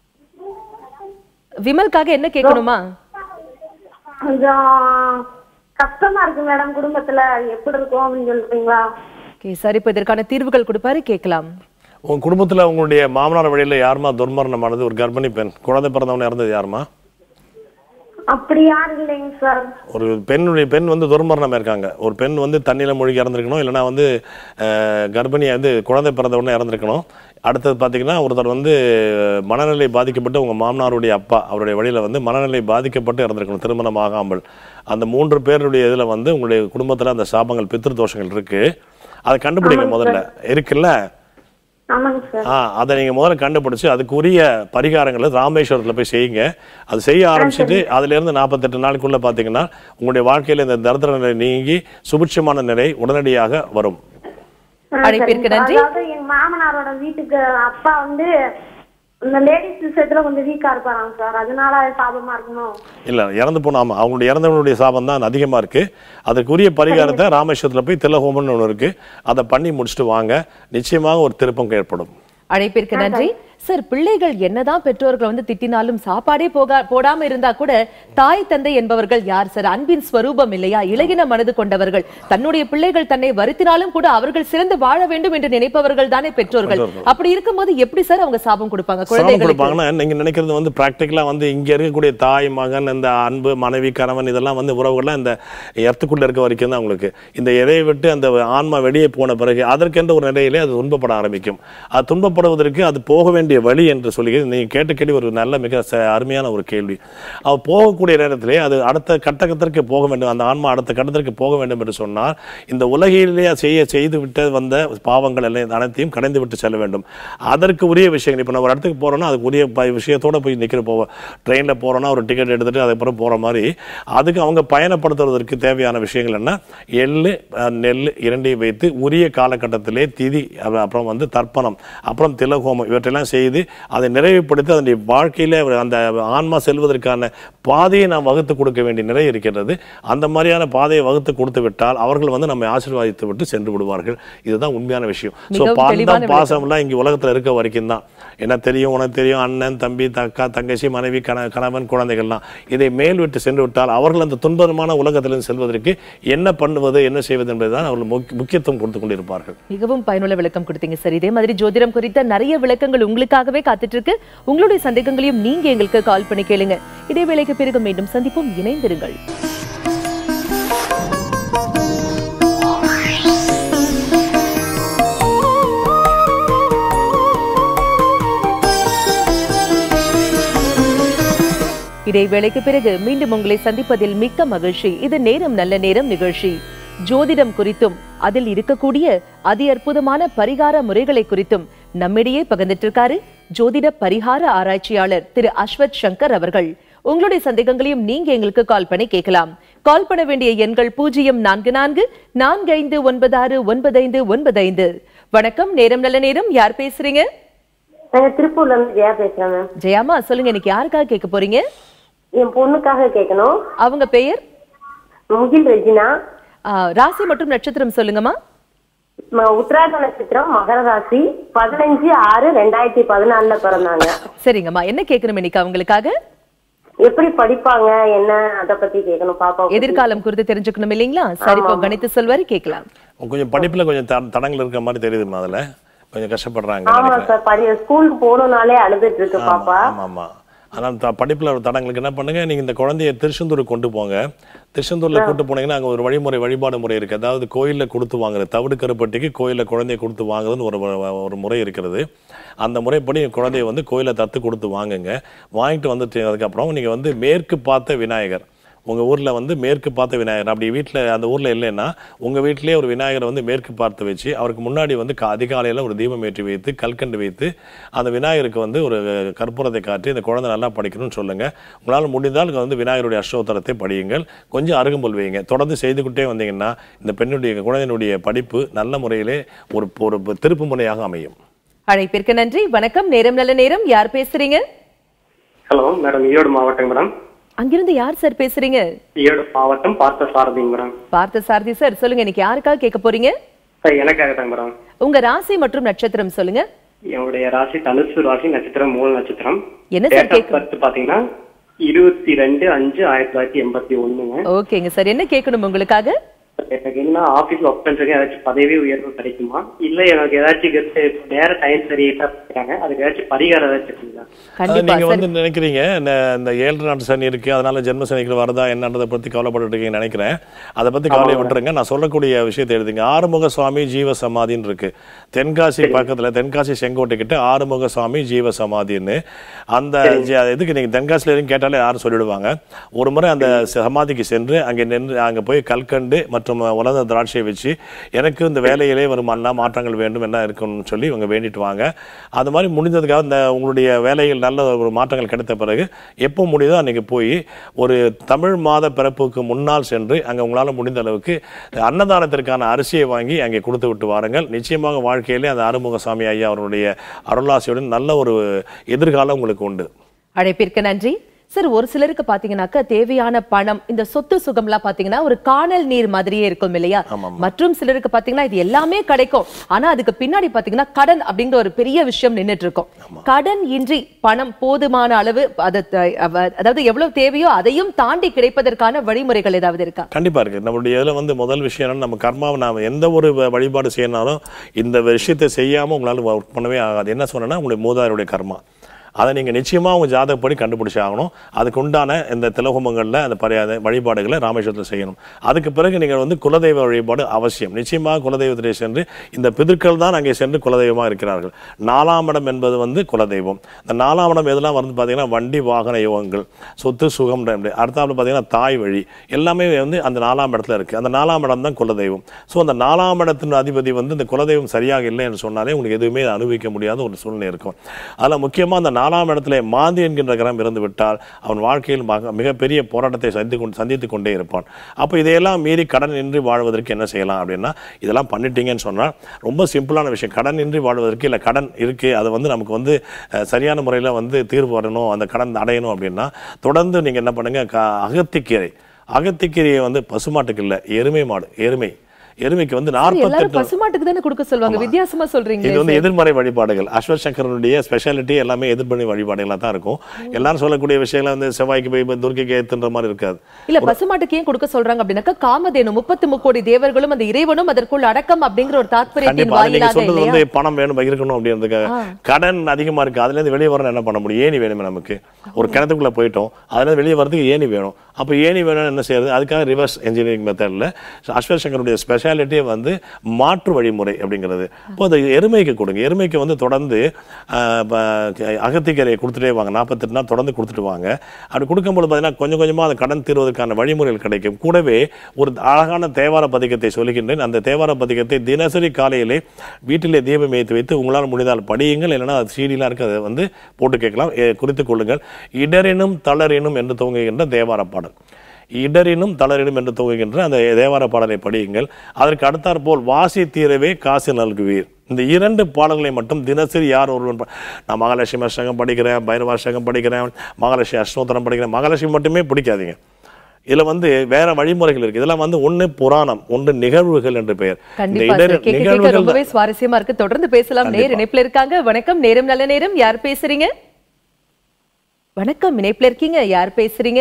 விமல்காக என்ன கேட்கணுமா கொஞ்சம் கஷ்டமா இருக்கு மேடம் குடும்பத்துல எப்படி இருக்கும் அப்படின்னு சொல்றீங்களா ஓகே சார் இப்போ இதற்கான தீர்வுகள் கொடுப்பாரு கேட்கலாம் உங்க குடும்பத்துல உங்களுடைய மாமனார் வழியில யாருமா துர்மரணமானது ஒரு கர்ப்பிணி பெண் குழந்தை பிறந்தவன இறந்தது யாருமா அப்படி யாரும் இல்லைங்க சார் ஒரு பெண்ணுடைய பெண் வந்து துர்மரணம் இருக்காங்க ஒரு பெண் வந்து தண்ணியில மூழ்கி இறந்துருக்கணும் இல்லைன்னா வந்து அஹ், கர்ப்பிணியா வந்து குழந்தை பிறந்த உடனே இறந்துருக்கணும் அடுத்தது பார்த்தீங்கன்னா ஒருத்தர் வந்து மனநிலை பாதிக்கப்பட்டு உங்க மாமனாருடைய அப்பா அவருடைய வழியில வந்து மனநிலை பாதிக்கப்பட்டு இறந்துருக்கணும் திருமணம் ஆகாமல் அந்த மூன்று பேருடைய இதுல வந்து உங்களுடைய குடும்பத்துல அந்த சாபங்கள் பித்ரு தோஷங்கள் இருக்கு அதை கண்டுபிடிங்க ஆமாங்க முதல்ல இருக்குல்ல ஆமாங்க சார் ஆ அதை நீங்க முதல்ல கண்டுபிடிச்சு அதுக்குரிய பரிகாரங்களை ராமேஸ்வரத்துல போய் செய்யுங்க அது செய்ய ஆரம்பிச்சுட்டு அதுல இருந்து நாற்பத்தெட்டு நாளுக்குள்ள பாத்தீங்கன்னா உங்களுடைய வாழ்க்கையில இந்த தரித்திர நிலை நீங்கி சுபிட்சமான நிலை உடனடியாக வரும் ஆ, அழைப்பிற்கு சரிங்க சார். நன்றி. அதாவது எங்க மாமனாரோட வீட்டுக்கு அப்பா வந்து இந்த லேடிஸ் விஷயத்துல கொஞ்சம் வீக்கா இருப்பாராங்க சார் அதனால சாபமா இருக்கணும் இல்ல இறந்து போன ஆமா அவங்களுடைய இறந்தவங்களுடைய சாபம் தான் அதிகமா இருக்கு அதற்குரிய பரிகாரத்தை ராமேஸ்வரத்துல போய் திலஹோமம்னு ஒன்று இருக்கு அதை பண்ணி முடிச்சுட்டு வாங்க நிச்சயமாக ஒரு திருப்பம் ஏற்படும் அழைப்பிற்கு நன்றி சார் பிள்ளைகள் என்னதான் பெற்றோர்கள் வந்து திட்டினாலும் சாப்பாடே போக போடாம இருந்தா கூட தாய் தந்தை என்பவர்கள் யார் சார் அன்பின் ஸ்வரூபம் இல்லையா இலகின மனது கொண்டவர்கள் தன்னுடைய பிள்ளைகள் தன்னை வருத்தினாலும் கூட அவர்கள் சிறந்து வாழ வேண்டும் என்று நினைப்பவர்கள் தானே பெற்றோர்கள் பெற்றோர்கள். அப்படி இருக்கும்போது எப்படி சார் அவங்க சாபம் கொடுப்பாங்க சிரமம் குழந்தைகளுக்கு கொடுப்பாங்கன்னா நீங்க நினைக்கிறது வந்து பிராக்டிக்கலா வந்து இங்க இருக்கக்கூடிய தாய் மகன் இந்த அன்பு மனைவி கணவன் இதெல்லாம் வந்து உறவுகள்லாம் இந்த எர்த்துக்குள்ள இருக்க வரைக்கும் தான் உங்களுக்கு இந்த எதையை விட்டு அந்த ஆன்மா வெளியே போன பிறகு அதற்கென்ற ஒரு நிலையிலே அது துன்பப்பட ஆரம்பிக்கும் அது துன்பப்படுவதற்கு அது போக வேண்டிய வழி என்று சொல்லி நீங்க கேட்ட கேள்வி ஒரு நல்ல மிக ச- அருமையான ஒரு கேள்வி அவ போகக்கூடிய நேரத்திலே அது அடுத்த கட்டத்திற்கு போக வேண்டும் அந்த ஆன்மா அடுத்த கட்டத்திற்கு போக வேண்டும் என்று சொன்னால் இந்த உலகிலேயே செய்ய செய்து விட்டு வந்த பாவங்கள் எல்லாம் அனைத்தையும் கடந்து விட்டு செல்ல வேண்டும் அதற்கு உரிய விஷயங்கள் இப்போ நம்ம ஒரு இடத்துக்கு போறோம்னா அதுக்கு உரிய ப- விஷயத்தோட போய் நிற்கிற போவோம் ட்ரெயினில் போறோம்னா ஒரு டிக்கெட் எடுத்துட்டு அதுக்கப்புறம் போற மாதிரி அதுக்கு அவங்க பயணப்படுத்துவதற்கு தேவையான விஷயங்கள் என்ன எள்ளு அஹ், நெல் இரண்டையும் வைத்து உரிய காலகட்டத்திலே திதி அப்புறம் அப்புறம் வந்து தர்ப்பணம் அப்புறம் திலகோமம் இவற்றெல்லாம் செய்து அதை நிறைவுபடுத்தி அதனுடைய வாழ்க்கையில அவர் அந்த ஆன்மா செல்வதற்கான பாதையை நாம் வகுத்து கொடுக்க வேண்டிய நிலை இருக்கிறது அந்த மாதிரியான பாதையை வகுத்து கொடுத்து விட்டால் அவர்கள் வந்து நம்மை ஆசீர்வாதித்து விட்டு சென்று விடுவார்கள் இதுதான் உண்மையான விஷயம் ஸோ மிகவும் தெளிவான பாந்தம் விளக்கம். பாசம்லாம் இங்கே உலகத்தில் இருக்க வரைக்கும் தான் என்ன தெரியும் உனக்கு தெரியும் அண்ணன் தம்பி தக்கா தங்கச்சி மனைவி கண கணவன் குழந்தைகள்லாம் இதை மேல் விட்டு சென்று விட்டால் அவர்கள் அந்த துன்பமான உலகத்திலிருந்து செல்வதற்கு என்ன பண்ணுவது என்ன செய்வது என்பதுதான் அவர்கள் முக்கிய- முக்கியத்துவம் கொடுத்து கொண்டிருப்பார்கள் மிகவும் பயனுள்ள விளக்கம் கொடுத்தீங்க சார் இதே மாதிரி ஜோதிடம் குறித்த நிறைய விளக்கங்கள் உங்களுக்காகவே காத்துட்டு இருக்கு உங்களுடைய சந்தேகங்களையும் நீங்க எங்களுக்கு கால் பண்ணி கேளுங்க இடைவேளைக்கு பிறகு மீண்டும் சந்திப்போம் இணைந்திருங்கள் இடைவேளைக்கு பிறகு மீண்டும் உங்களை சந்திப்பதில் மிக்க மகிழ்ச்சி இது நேரம் நல்ல நேரம் நிகழ்ச்சி ஜோதிடம் குறித்தும் அதில் இருக்கக்கூடிய அதி அற்புதமான பரிகார முறைகளை குறித்தும் நம்மிடையே பகிர்ந்துட்டு இருக்காரு ஜோதிட பரிகார ஆராய்ச்சியாளர் திரு அஸ்வத் சங்கர் அவர்கள் உங்களுடைய சந்தேகங்களையும் நீங்க எங்களுக்கு கால் பண்ணி கேட்கலாம் கால் பண்ண வேண்டிய எண்கள் பூஜ்ஜியம் நான்கு நான்கு நான்கு ஐந்து ஒன்பது ஆறு ஒன்பது ஐந்து ஒன்பது ஐந்து வணக்கம் நேரம் நல்ல நேரம் யார் பேசுறீங்க நாங்க திருப்பூர்ல இருந்து ஜெயா பேசுறேன் மேம் ஜெயாமா சொல்லுங்க இன்னைக்கு யாருக்காக கேட்க போறீங்க என் பொண்ணுக்காக கேட்கணும் அவங்க பெயர் முகில் ரெஜினா ஆ, ராசி மற்றும் நட்சத்திரம் சொல்லுங்கம்மா ம- உத்திராட நட்சத்திரம் மகர ராசி பதினஞ்சு ஆறு ரெண்டாயிரத்தி பதினாலுல பிறந்தாங்க சரிங்கம்மா என்ன கேட்கணும் இன்னைக்கு அவங்களுக்காக எப்படி படிப்பாங்க என்ன அத பத்தி கேட்கணும் பாப்பா எதிர்காலம் குறித்து தெரிஞ்சுக்கணும் இல்லைங்களா சரி இப்போ கணித்து சொல்வாரு கேட்கலாம் கொஞ்சம் படிப்புல கொஞ்சம் த- தடங்கள் இருக்கிற மாதிரி தெரியுதுமா அதுல கொஞ்சம் கஷ்டப்படுறாங்க ஆமா சார் படி ஸ்கூலுக்கு போகணும்னாலே அழுதுட்டு இருக்கு பாப்பா ஆமா ஆமா ஆனால் த படிப்பில் ஒரு தடங்களுக்கு என்ன பண்ணுங்க நீங்க இந்த குழந்தைய திருச்செந்தூருக்கு கொண்டு போங்க திருச்செந்தூர்ல கூட்டு போனீங்கன்னா அங்க ஒரு வழிமுறை வழிபாடு முறை இருக்கு அதாவது கோயில்ல கொடுத்து வாங்குறது தவிடு கருப்பட்டிக்கு கோயில்ல குழந்தைய கொடுத்து வாங்குறதுன்னு ஒரு ஒரு முறை இருக்கிறது அந்த முறைப்படி குழந்தைய வந்து கோயில தத்து கொடுத்து வாங்குங்க வாங்கிட்டு வந்துட்டு அதுக்கப்புறம் நீங்க வந்து மேற்கு பார்த்த விநாயகர் உங்க ஊர்ல வந்து மேற்கு பார்த்த விநாயகர் அப்படி வீட்ல அந்த ஊர்ல இல்லைன்னா உங்க வீட்டிலேயே ஒரு விநாயகரை வந்து மேற்கு பார்த்து வச்சு அவருக்கு முன்னாடி வந்து கா- அதிகாலையில ஒரு தீபம் ஏற்றி வைத்து கல்கண்டு வைத்து அந்த விநாயகருக்கு வந்து ஒரு கற்பூரத்தை காட்டி இந்த குழந்தை நல்லா படிக்கணும்னு சொல்லுங்க உங்களால் முடிந்தால் வந்து விநாயகருடைய அஷ்டோத்தரத்தை படியுங்கள் கொஞ்சம் அருகம்புல் வைங்க தொடர்ந்து செய்துக்கிட்டே வந்தீங்கன்னா இந்த பெண்ணுடைய குழந்தையினுடைய படிப்பு நல்ல முறையிலே ஒரு ஒரு திருப்பு முனையாக அமையும் அழைப்பிற்கு நன்றி வணக்கம் நேரம் நல்ல நேரம் யார் பேசுறீங்க ஹலோ மேடம் ஈரோடு மாவட்டம் மேடம் அங்கிருந்து யார் சார் பேசுறீங்க ஈரோடு மாவட்டம் பார்த்த சாரதிங்க மேடம் பார்த்த சாரதி சார் சொல்லுங்க இன்னைக்கு யாருக்காக கேட்க போறீங்க சார் எனக்காக தான் மேடம் உங்க ராசி மற்றும் நட்சத்திரம் சொல்லுங்க என்னுடைய ராசி தனுசு ராசி நட்சத்திரம் மூணு நட்சத்திரம் என்ன சார் Date of birth பாத்தீங்கன்னா இருபத்தி ரெண்டு அஞ்சு ஆயிரத்தி தொள்ளாயிரத்தி எண்பத்தி ஒண்ணுங்க ஓகேங்க சார் என்ன கேட்கணும் உங்களுக்காக எனக்கு என்ன ஆபீஸ் ஒர்க் பண்றதுக்கு ஏதாச்சும் பதவி உயர்வு கிடைக்குமா இல்ல எனக்கு ஏதாச்சும் கெத்து நேர டைம் சரியா இருக்காங்க அதுக்கு ஏதாச்சும் பரிகாரம் ஏதாச்சும் இருக்குங்களா அது நீங்க வந்து நினைக்கிறீங்க இந்த இந்த ஏழு நாட்டு சனி இருக்கு அதனால ஜென்ம சனிகள் வருதா என்னன்றதை பத்தி கவலைப்பட்டு இருக்கீங்கன்னு நினைக்கிறேன் அதை பத்தி கவலையை விட்டுருங்க நான் சொல்லக்கூடிய விஷயத்தை எழுதுங்க ஆறுமுக சுவாமி ஜீவ சமாதின்னு இருக்கு தென்காசி பக்கத்துல தென்காசி செங்கோட்டை கிட்ட ஆறுமுக சுவாமி ஜீவ சமாதின்னு அந்த ஜி- இதுக்கு நீங்க தென்காசில இருந்து கேட்டாலே யாரும் சொல்லிடுவாங்க ஒரு முறை அந்த சமாதிக்கு சென்று அங்கே நின்று அங்க போய் கல்கண்டு மற்றும் உலர்ந்த திராட்சையை வச்சு எனக்கு இந்த வேலையிலே வரும் அண்ணா மாற்றங்கள் வேண்டும் என்ன இருக்குன்னு சொல்லி இவங்க வேண்டிட்டு வாங்க அது மாதிரி முடிந்ததுக்காக இந்த உங்களுடைய வேலையில் நல்ல ஒரு மாற்றங்கள் கிடைத்த பிறகு எப்போ முடியுதோ அன்னைக்கு போய் ஒரு தமிழ் மாத பிறப்புக்கு முன்னால் சென்று அங்கே உங்களால் முடிந்த அளவுக்கு அன்னதானத்திற்கான அரிசியை வாங்கி அங்கே கொடுத்து விட்டு வாருங்கள் நிச்சயமாக வாழ்க்கையிலே அந்த ஆறுமுகசாமி ஐயா அவருடைய அருளாசியுடன் நல்ல ஒரு எதிர்காலம் உங்களுக்கு உண்டு அழைப்பிற்கு நன்றி சார் ஒரு சிலருக்கு பாத்தீங்கன்னாக்க தேவையான பணம் இந்த சொத்து சுகம்லாம் பாத்தீங்கன்னா ஒரு காணல் நீர் மாதிரியே இருக்கும் இல்லையா மற்றும் சிலருக்கு பாத்தீங்கன்னா இது எல்லாமே கிடைக்கும் ஆனா அதுக்கு பின்னாடி பாத்தீங்கன்னா கடன் அப்படிங்கிற ஒரு பெரிய விஷயம் நின்னுட்டு இருக்கும் கடன் இன்றி பணம் போதுமான அளவு அதை த- அவ- அதாவது எவ்வளவு தேவையோ அதையும் தாண்டி கிடைப்பதற்கான வழிமுறைகள் ஏதாவது இருக்கா கண்டிப்பா இருக்கு நம்மளுடைய இதுல வந்து முதல் விஷயம் என்னன்னா நம்ம கர்மாவை நாம எந்த ஒரு வ- வழிபாடு செய்யனாலும் இந்த விஷயத்தை செய்யாம உங்களால ஒர்க் பண்ணவே ஆகாது என்ன சொன்னேன்னா உங்களுடைய மூதாருடைய கர்மா அதை நீங்கள் நிச்சயமாக உங்கள் ஜாதகப்படி கண்டுபிடிச்சி ஆகணும் அதுக்கு உண்டான இந்த திலகுமங்களில் அந்த பரியாத வழிபாடுகளை ராமேஸ்வரத்தில் செய்யணும் அதுக்கு பிறகு நீங்கள் வந்து குலதெய்வ வழிபாடு அவசியம் நிச்சயமாக குலதெய்வத்திலே சென்று இந்த பிதர்கள் தான் அங்கே சென்று குலதெய்வமாக இருக்கிறார்கள் நாலாம் இடம் என்பது வந்து குலதெய்வம் இந்த நாலாம் இடம் எதெல்லாம் வந்து பார்த்தீங்கன்னா வண்டி வாகன யோகங்கள் சொத்து சுகம் அடுத்தாப்புல பார்த்தீங்கன்னா தாய் வழி எல்லாமே வந்து அந்த நாலாம் இடத்துல இருக்குது அந்த நாலாம் இடம் தான் குலதெய்வம் ஸோ அந்த நாலாம் இடத்தின் அதிபதி வந்து இந்த குலதெய்வம் சரியாக இல்லை என்று சொன்னாலே உங்களுக்கு எதுவுமே அனுபவிக்க முடியாத ஒரு சூழ்நிலை இருக்கும் அதில் முக்கியமாக அந்த நாலாம் இடத்துல மாந்தி என்கின்ற கிரகம் இருந்து விட்டால் அவன் வாழ்க்கையில் மக- மிகப்பெரிய போராட்டத்தை சந்தித்து கொண்டு சந்தித்து கொண்டே இருப்பான் அப்போ இதையெல்லாம் மீறி கடன் இன்றி வாழ்வதற்கு என்ன செய்யலாம் அப்படின்னா இதெல்லாம் பண்ணிட்டீங்கன்னு சொன்னால் ரொம்ப சிம்பிளான விஷயம் கடன் இன்றி வாழ்வதற்கு இல்லை கடன் இருக்குது அது வந்து நமக்கு வந்து அஹ், சரியான முறையில் வந்து தீர்வு வரணும் அந்த கடன் அடையணும் அப்படின்னா தொடர்ந்து நீங்கள் என்ன பண்ணுங்கள் க அகத்திக்கீரை அகத்திக்கீரையை வந்து பசுமாட்டுக்கு இல்லை எருமை மாடு எருமை எருமைக்கு வந்து எல்லாரும் நாற்பத்தெட்டு பசுமாட்டுக்கு தானே கொடுக்க சொல்லுவாங்க வித்தியாசமா சொல்றீங்க இது வந்து எதிர்மறை வழிபாடுகள் அஸ்வத் சங்கரனுடைய ஸ்பெஷாலிட்டி எல்லாமே எதிர்மறை வழிபாடுகளாக தான் இருக்கும் எல்லாரும் சொல்லக்கூடிய விஷயங்களை வந்து செவ்வாய்க்கு போய் இப்ப துர்க்கைக்கு ஏத்துன்ற மாதிரி இருக்காது இல்ல பசுமாட்டுக்கு ஏன் கொடுக்க சொல்றாங்க அப்படின்னாக்கா காமதேனு முப்பத்து முக்கோடி தேவர்களும் அந்த இறைவனும் அதற்குள் அடக்கம் அப்படிங்கிற ஒரு தாத்பரியத்தின் கண்டிப்பா அது நீங்க வாயிலாக சொல்றது இல்லையா வந்து பணம் வேணும் இருக்கணும் அப்படின்றதுக்காக ஆ. கடன் அதிகமா இருக்கு அதுல இருந்து வெளியே வரணும் என்ன பண்ண முடியும் ஏணி வேணுமே நமக்கு ஒரு கிணத்துக்குள்ள போயிட்டோம் அதுல இருந்து வெளியே வரதுக்கு ஏணி வேணும் அப்போ ஏணி வேணும் என்ன செய்யறது அதுக்காக ரிவர்ஸ் இன்ஜினியரிங் மெத்தடில் அஸ்வத் சங்கருடைய ஸ்பெஷாலிட்டியே வந்து மாற்று வழிமுறை அப்படிங்கிறது இப்போ அந்த எருமைக்கு கொடுங்க எருமைக்கு வந்து தொடர்ந்து ஆஹ், ப- அகத்திக்கரையை கொடுத்துட்டே வாங்க நாற்பத்தெட்டு நாள் தொடர்ந்து கொடுத்துட்டு வாங்க அப்படி கொடுக்கும்போது பார்த்தீங்கன்னா கொஞ்சம் கொஞ்சமாக அந்த கடன் தீர்வதற்கான வழிமுறைகள் கிடைக்கும் கூடவே ஒரு அழகான தேவார பதிகத்தை சொல்லுகின்றேன் அந்த தேவார பதிகத்தை தினசரி காலையிலே வீட்டிலே தீபம் ஏற்றி வைத்து உங்களால் முடிந்தால் படியுங்கள் இல்லைன்னா அது சீடிலாம் இருக்கு அதை வந்து போட்டு கேட்கலாம் ஏ, குறித்துக் கொள்ளுங்கள் இடரினும் தளரினும் என்று துவங்குகின்ற தேவார பாடல் இடரினும் தளரினும் என்று துவங்குகின்ற அந்த தேவார பாடலை படியுங்கள் அதற்கு அடுத்தாற் போல் வாசி தீரவே காசு நல்குவீர் இந்த இரண்டு பாடல்களை மட்டும் தினசரி யார் ஒருவன் ப- நான் மகாலட்சுமி அஷ்டகம் படிக்கிறேன் பைரவாஷ்டகம் படிக்கிறேன் மகாலட்சுமி அஷ்டோத்தரம் படிக்கிறேன் மகாலட்சுமி மட்டுமே பிடிக்காதீங்க இதுல வந்து வேற வழிமுறைகள் இருக்கு இதெல்லாம் வந்து ஒண்ணு புராணம் ஒன்று நிகழ்வுகள் என்று பெயர் இந்த கண்டிப்பா இடர் சார். கேட்க கேட்க நிகழ்வுகள் ரொம்பவே சுவாரஸ்யமா இருக்கு தொடர்ந்து பேசலாம் நேர் கண்டிப்பா. இணைப்புல இருக்காங்க வணக்கம் நேரம் நல்ல நேரம் யார் பேசுறீங்க வணக்கம் இணைப்புல இருக்கீங்க யார் பேசுறீங்க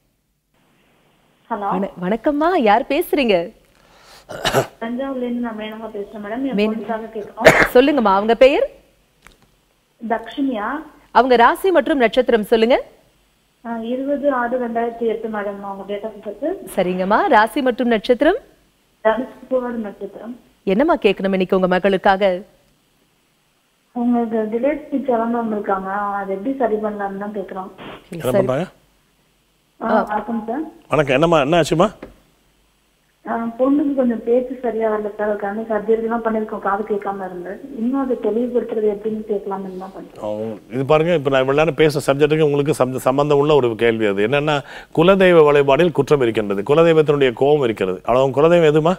ஹலோ வண- வணக்கம்மா யார் பேசுறீங்க தஞ்சாவூர்ல இருந்து நான் மேனமா பேசுறேன் மேடம் என் மேன்- பொண்ணுக்காக கேட்கணும் சொல்லுங்கம்மா அவங்க பெயர் தக்ஷினியா அவங்க ராசி மற்றும் நட்சத்திரம் சொல்லுங்க ஆஹ் இருபது ஆறு ரெண்டாயிரத்தி எட்டு மேடம் அவங்க டேட் ஆஃப் பர்த் சரிங்கம்மா ராசி மற்றும் நட்சத்திரம் தனுஷ்குமார் நட்சத்திரம் என்னம்மா கேட்கணும் இன்னைக்கு உங்க மகளுக்காக உங்களுக்கு டிலேட் ஸ்பீச் இறந்தவங்க இருக்காங்க அதை எப்படி சரி பண்ணலாம்னு தான் கேட்குறோம் என்ன பண்றாங்க வணக்கம் சார் வணக்கம் என்னம்மா என்ன ஆச்சுமா ஆஹ் பொண்ணுக்கு கொஞ்சம் பேச்சு சரியா வரல சார் அதுக்கான சர்ஜரிலாம் பண்ணிருக்கோம் காது கேட்காம இருந்து இன்னும் அதை தெளிவுபடுத்துறது எப்படின்னு கேட்கலாம்னு தான் பண்ணேன் அவங்க- இது பாருங்க இப்போ நான் இவ்வளவு நேரம் பேசுற சப்ஜெக்ட்டுக்கு உங்களுக்கு சம்ம- சம்பந்தம் உள்ள ஒரு கேள்வி அது என்னன்னா குலதெய்வ வழிபாடில் குற்றம் இருக்கின்றது குலதெய்வத்தினுடைய கோபம் இருக்கிறது அவ்வளவு குலதெய்வம் எதுமா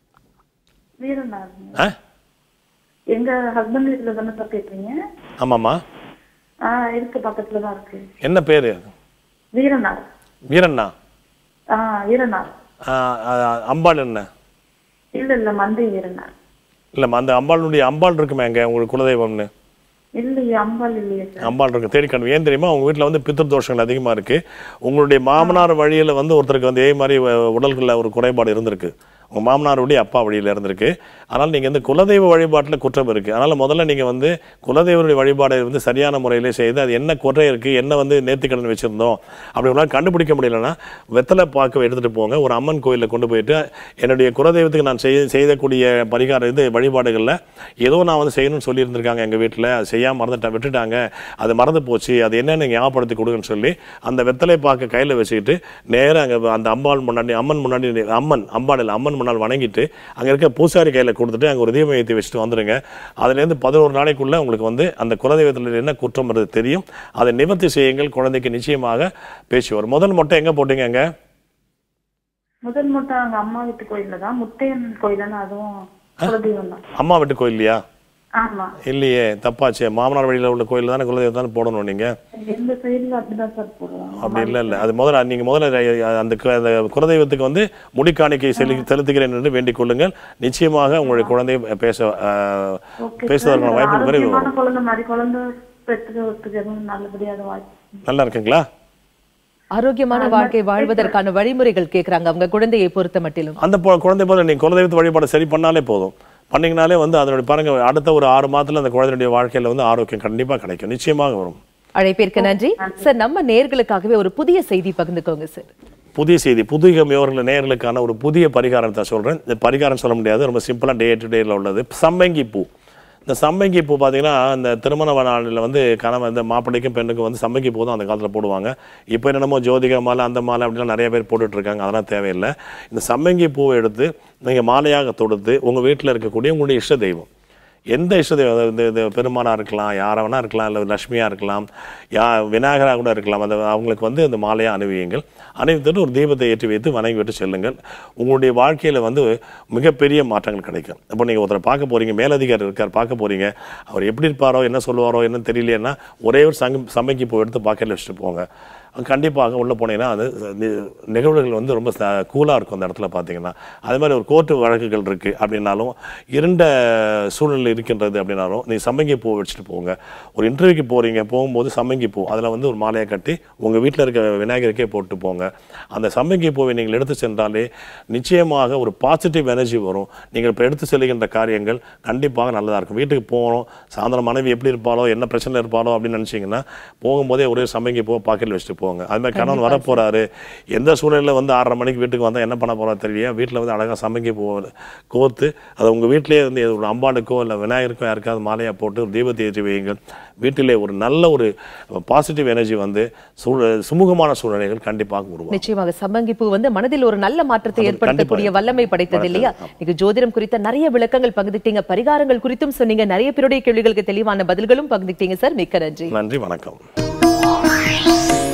வீரனார் ஆ எங்க ஹஸ்பண்ட் வீட்டுல தானே சார் கேட்குறீங்க ஆமாம்மா ஆஹ் இருக்கு பக்கத்துல தான் இருக்கு என்ன பேரு வீரனார் வீரண்ணா ஆஹ் வீரனார் ஆ, ஆ, அம்பாள் என்ன இல்ல இல்ல மந்தை வீரனார் இல்லைம்மா அந்த அம்பாளுடைய அம்பாள் இருக்குமே அங்கே உங்களுக்கு குலதெய்வம்னு இல்லையே அம்பாள் இல்லையே சார் அம்பாள் இருக்கு தேடி கண்டு ஏன் தெரியுமா உங்க வீட்டில் வந்து பித்திரு தோஷங்கள் அதிகமாக இருக்கு உங்களுடைய மாமனார் வழியில் வந்து ஒருத்தருக்கு வந்து இதே மாதிரி வ- உடல்களில் ஒரு குறைபாடு இருந்திருக்கு உங்க மாமனாருடைய அப்பா வழியில் இருந்திருக்கு அதனால் நீங்கள் இந்த குலதெய்வ வழிபாட்டில் குற்றம் இருக்கு அதனால் முதல்ல நீங்கள் வந்து குலதெய்வருடைய வழிபாடை வந்து சரியான முறையிலே செய்து அது என்ன குறை இருக்கு என்ன வந்து நேர்த்திக்கடன் வச்சிருந்தோம் அப்படி உங்களால் கண்டுபிடிக்க முடியலன்னா வெத்தலை பாக்கு எடுத்துட்டு போங்க ஒரு அம்மன் கோயிலில் கொண்டு போயிட்டு என்னுடைய குலதெய்வத்துக்கு நான் செய்ய செய்யக்கூடிய பரிகார இது வழிபாடுகளில் ஏதோ நான் வந்து செய்யணும்னு சொல்லியிருந்திருக்காங்க எங்கள் வீட்டில் அது செய்யாமல் மறந்துட்டேன் விட்டுட்டாங்க அது மறந்து போச்சு அது என்னன்னு ஞாபகப்படுத்தி கொடுங்கன்னு சொல்லி அந்த வெத்தலை பாக்க கையில் வச்சுக்கிட்டு நேராக அங்கே அந்த அம்பாள் முன்னாடி அம்மன் முன்னாடி நி- அம்மன் அம்பாள் இல்லை அம்மன் முன்னால் வணங்கிட்டு அங்கே இருக்க பூசாரி கையில் கொடுத்துட்டு அங்கே ஒரு தீபம் ஏற்றி வச்சுட்டு வந்துடுங்க அதுலேருந்து பதினோரு நாளைக்குள்ள உங்களுக்கு வந்து அந்த குலதெய்வத்தில் என்ன குற்றம் வருது தெரியும் அதை நிவர்த்தி செய்யுங்கள் குழந்தைக்கு நிச்சயமாக பேச்சு வரும் முதல் மொட்டை எங்கே போட்டீங்க அங்கே முதல் மட்டும் அங்க அம்மா வீட்டு கோயில்ல தான் முத்தையன் கோயில்னு அதுவும் குலதெய்வம் தான் அம்மா வீட்டு கோயில்லையா ஆமா இல்லையே தப்பாச்சே மாமனார் வழியில் உள்ள கோயில் தானே குலதெய்வம் தானே போடணும் நீங்க எந்த சைடுல அப்படிதான் சார் போடுவோம் அப்படி இல்லை இல்லை அது முதல்ல நீங்க முதல்ல அந்த கு- அந்த குலதெய்வத்துக்கு வந்து முடிக்காணிக்கை செலு செலுத்துகிறேன் என்று வேண்டிக் கொள்ளுங்கள் நிச்சயமாக உங்களுடைய குழந்தை பேச ஆஹ், பேசுவதற்கான வாய்ப்பு விரைவு ஆரோக்கியமான வரும் குழந்தை மாதிரி குழந்தை பெற்றுக்கிறதுக்கு எதுவும் நல்லபடியாக வாய்ப்பு நல்லா இருக்குங்களா ஆரோக்கியமான வாழ்க்கை வாழ்வதற்கான வழிமுறைகள் கேக்குறாங்க அவங்க குழந்தையை பொறுத்த மட்டிலும் அந்த பொ- குழந்தை போல நீங்க குலதெய்வத்து வழிபாடு சரி பண்ணாலே போதும் பண்ணீங்கனாலே வந்து அதனுடைய பாருங்க அடுத்த ஒரு ஆறு மாதத்துல அந்த குழந்தையுடைய வாழ்க்கையில வந்து ஆரோக்கியம் கண்டிப்பா கிடைக்கும் நிச்சயமாக வரும் அழைப்பிற்கு நன்றி சார் நம்ம நேர்களுக்காகவே ஒரு புதிய செய்தி பகிர்ந்துக்கோங்க சார் புதிய செய்தி புதிய யோர்கள் நேயர்களுக்கான ஒரு புதிய பரிகாரத்தை சொல்றேன் இந்த பரிகாரம் சொல்ல முடியாது ரொம்ப சிம்பிளா டே டு டேல உள்ளது சம்பங்கி பூ இந்த சம்பங்கி பூ பார்த்தீங்கன்னா இந்த திருமண நாளில் வந்து கணவன் இந்த மாப்பிள்ளைக்கும் பெண்ணுக்கும் வந்து சம்பங்கி பூ தான் அந்த காலத்தில் போடுவாங்க இப்போ என்னமோ ஜோதிகா மாலை அந்த மாலை அப்படிலாம் நிறைய பேர் போட்டுட்டு இருக்காங்க அதெல்லாம் தேவையில்லை இந்த சம்பங்கி பூவை எடுத்து நீங்கள் மாலையாக தொடுத்து உங்கள் வீட்டில் இருக்கக்கூடிய உங்களுடைய இஷ்ட தெய்வம் எந்த இஷ்ட தெய்வம் அதாவது இந்த- இந்த பெருமானாக இருக்கலாம் யாரை வேணா இருக்கலாம் இல்லை லட்சுமியாக இருக்கலாம் யா விநாயகராக கூட இருக்கலாம் அந்த அவங்களுக்கு வந்து அந்த மாலையை அணிவியுங்கள் அணிவித்துட்டு ஒரு தீபத்தை ஏற்றி வைத்து வணங்கி விட்டு செல்லுங்கள் உங்களுடைய வாழ்க்கையில் வந்து மிகப்பெரிய மாற்றங்கள் கிடைக்கும் இப்போ நீங்கள் ஒருத்தரை பார்க்க போறீங்க மேலதிகாரி இருக்கார் பார்க்க போறீங்க அவர் எப்படி இருப்பாரோ என்ன சொல்லுவாரோ என்னன்னு தெரியலையேன்னா ஒரே ஒரு சங்கம் சமைக்கு போய் எடுத்து பாக்கெட்டில் வச்சுட்டு போங்க கண்டிப்பாக உள்ளே போனீங்கன்னா அது நி- நிகழ்வுகள் வந்து ரொம்ப கூலாக இருக்கும் அந்த இடத்துல பார்த்தீங்கன்னா அதே மாதிரி ஒரு கோர்ட்டு வழக்குகள் இருக்குது அப்படின்னாலும் இருண்ட சூழ்நிலை இருக்கின்றது அப்படின்னாலும் நீ சம்மங்கி பூ வச்சுட்டு போங்க ஒரு இன்டர்வியூக்கு போகிறீங்க போகும்போது சம்மங்கி பூ அதில் வந்து ஒரு மாலையை கட்டி உங்கள் வீட்டில் இருக்க விநாயகருக்கே போட்டு போங்க அந்த சம்மங்கி பூவை நீங்கள் எடுத்து சென்றாலே நிச்சயமாக ஒரு பாசிட்டிவ் எனர்ஜி வரும் நீங்கள் இப்போ எடுத்து செல்கின்ற காரியங்கள் கண்டிப்பாக நல்லதாக இருக்கும் வீட்டுக்கு போகிறோம் சாயந்தரம் மனைவி எப்படி இருப்பாளோ என்ன பிரச்சனை இருப்பாளோ அப்படின்னு நினச்சிங்கன்னா போகும்போதே ஒரே சம்மங்கி பூவை பாக்கெட்டில் வச்சுட்டு போங்க அது மாதிரி கணவன் கண்டிப்பா வர போறாரு எந்த சூழ்நிலையில் வந்து ஆறரை மணிக்கு வீட்டுக்கு வந்தால் என்ன பண்ண போறா தெரியல வீட்டில் வந்து அழகாக சமைக்க போ கோர்த்து அதை உங்கள் வீட்டிலேயே வந்து ஒரு அம்பாளுக்கோ இல்லை விநாயகருக்கோ யாருக்காவது மாலையாக போட்டு ஒரு தீபத்தை ஏற்றி வையுங்கள் வீட்டிலே ஒரு நல்ல ஒரு பாசிட்டிவ் எனர்ஜி வந்து சூழ சுமூகமான சூழ்நிலைகள் கண்டிப்பாக உருவாகும் நிச்சயமாக சம்பங்கி பூ வந்து மனதில் ஒரு நல்ல மாற்றத்தை ஏற்படுத்தக்கூடிய வல்லமை படைத்தது இல்லையா நீங்க ஜோதிடம் குறித்த நிறைய விளக்கங்கள் பகிர்ந்துட்டீங்க பரிகாரங்கள் குறித்தும் சொன்னீங்க நிறைய பேருடைய கேள்விகளுக்கு தெளிவான பதில்களும் பகிர்ந்துட்டீங்க சார் மிக்க நன்றி நன்றி வணக்கம்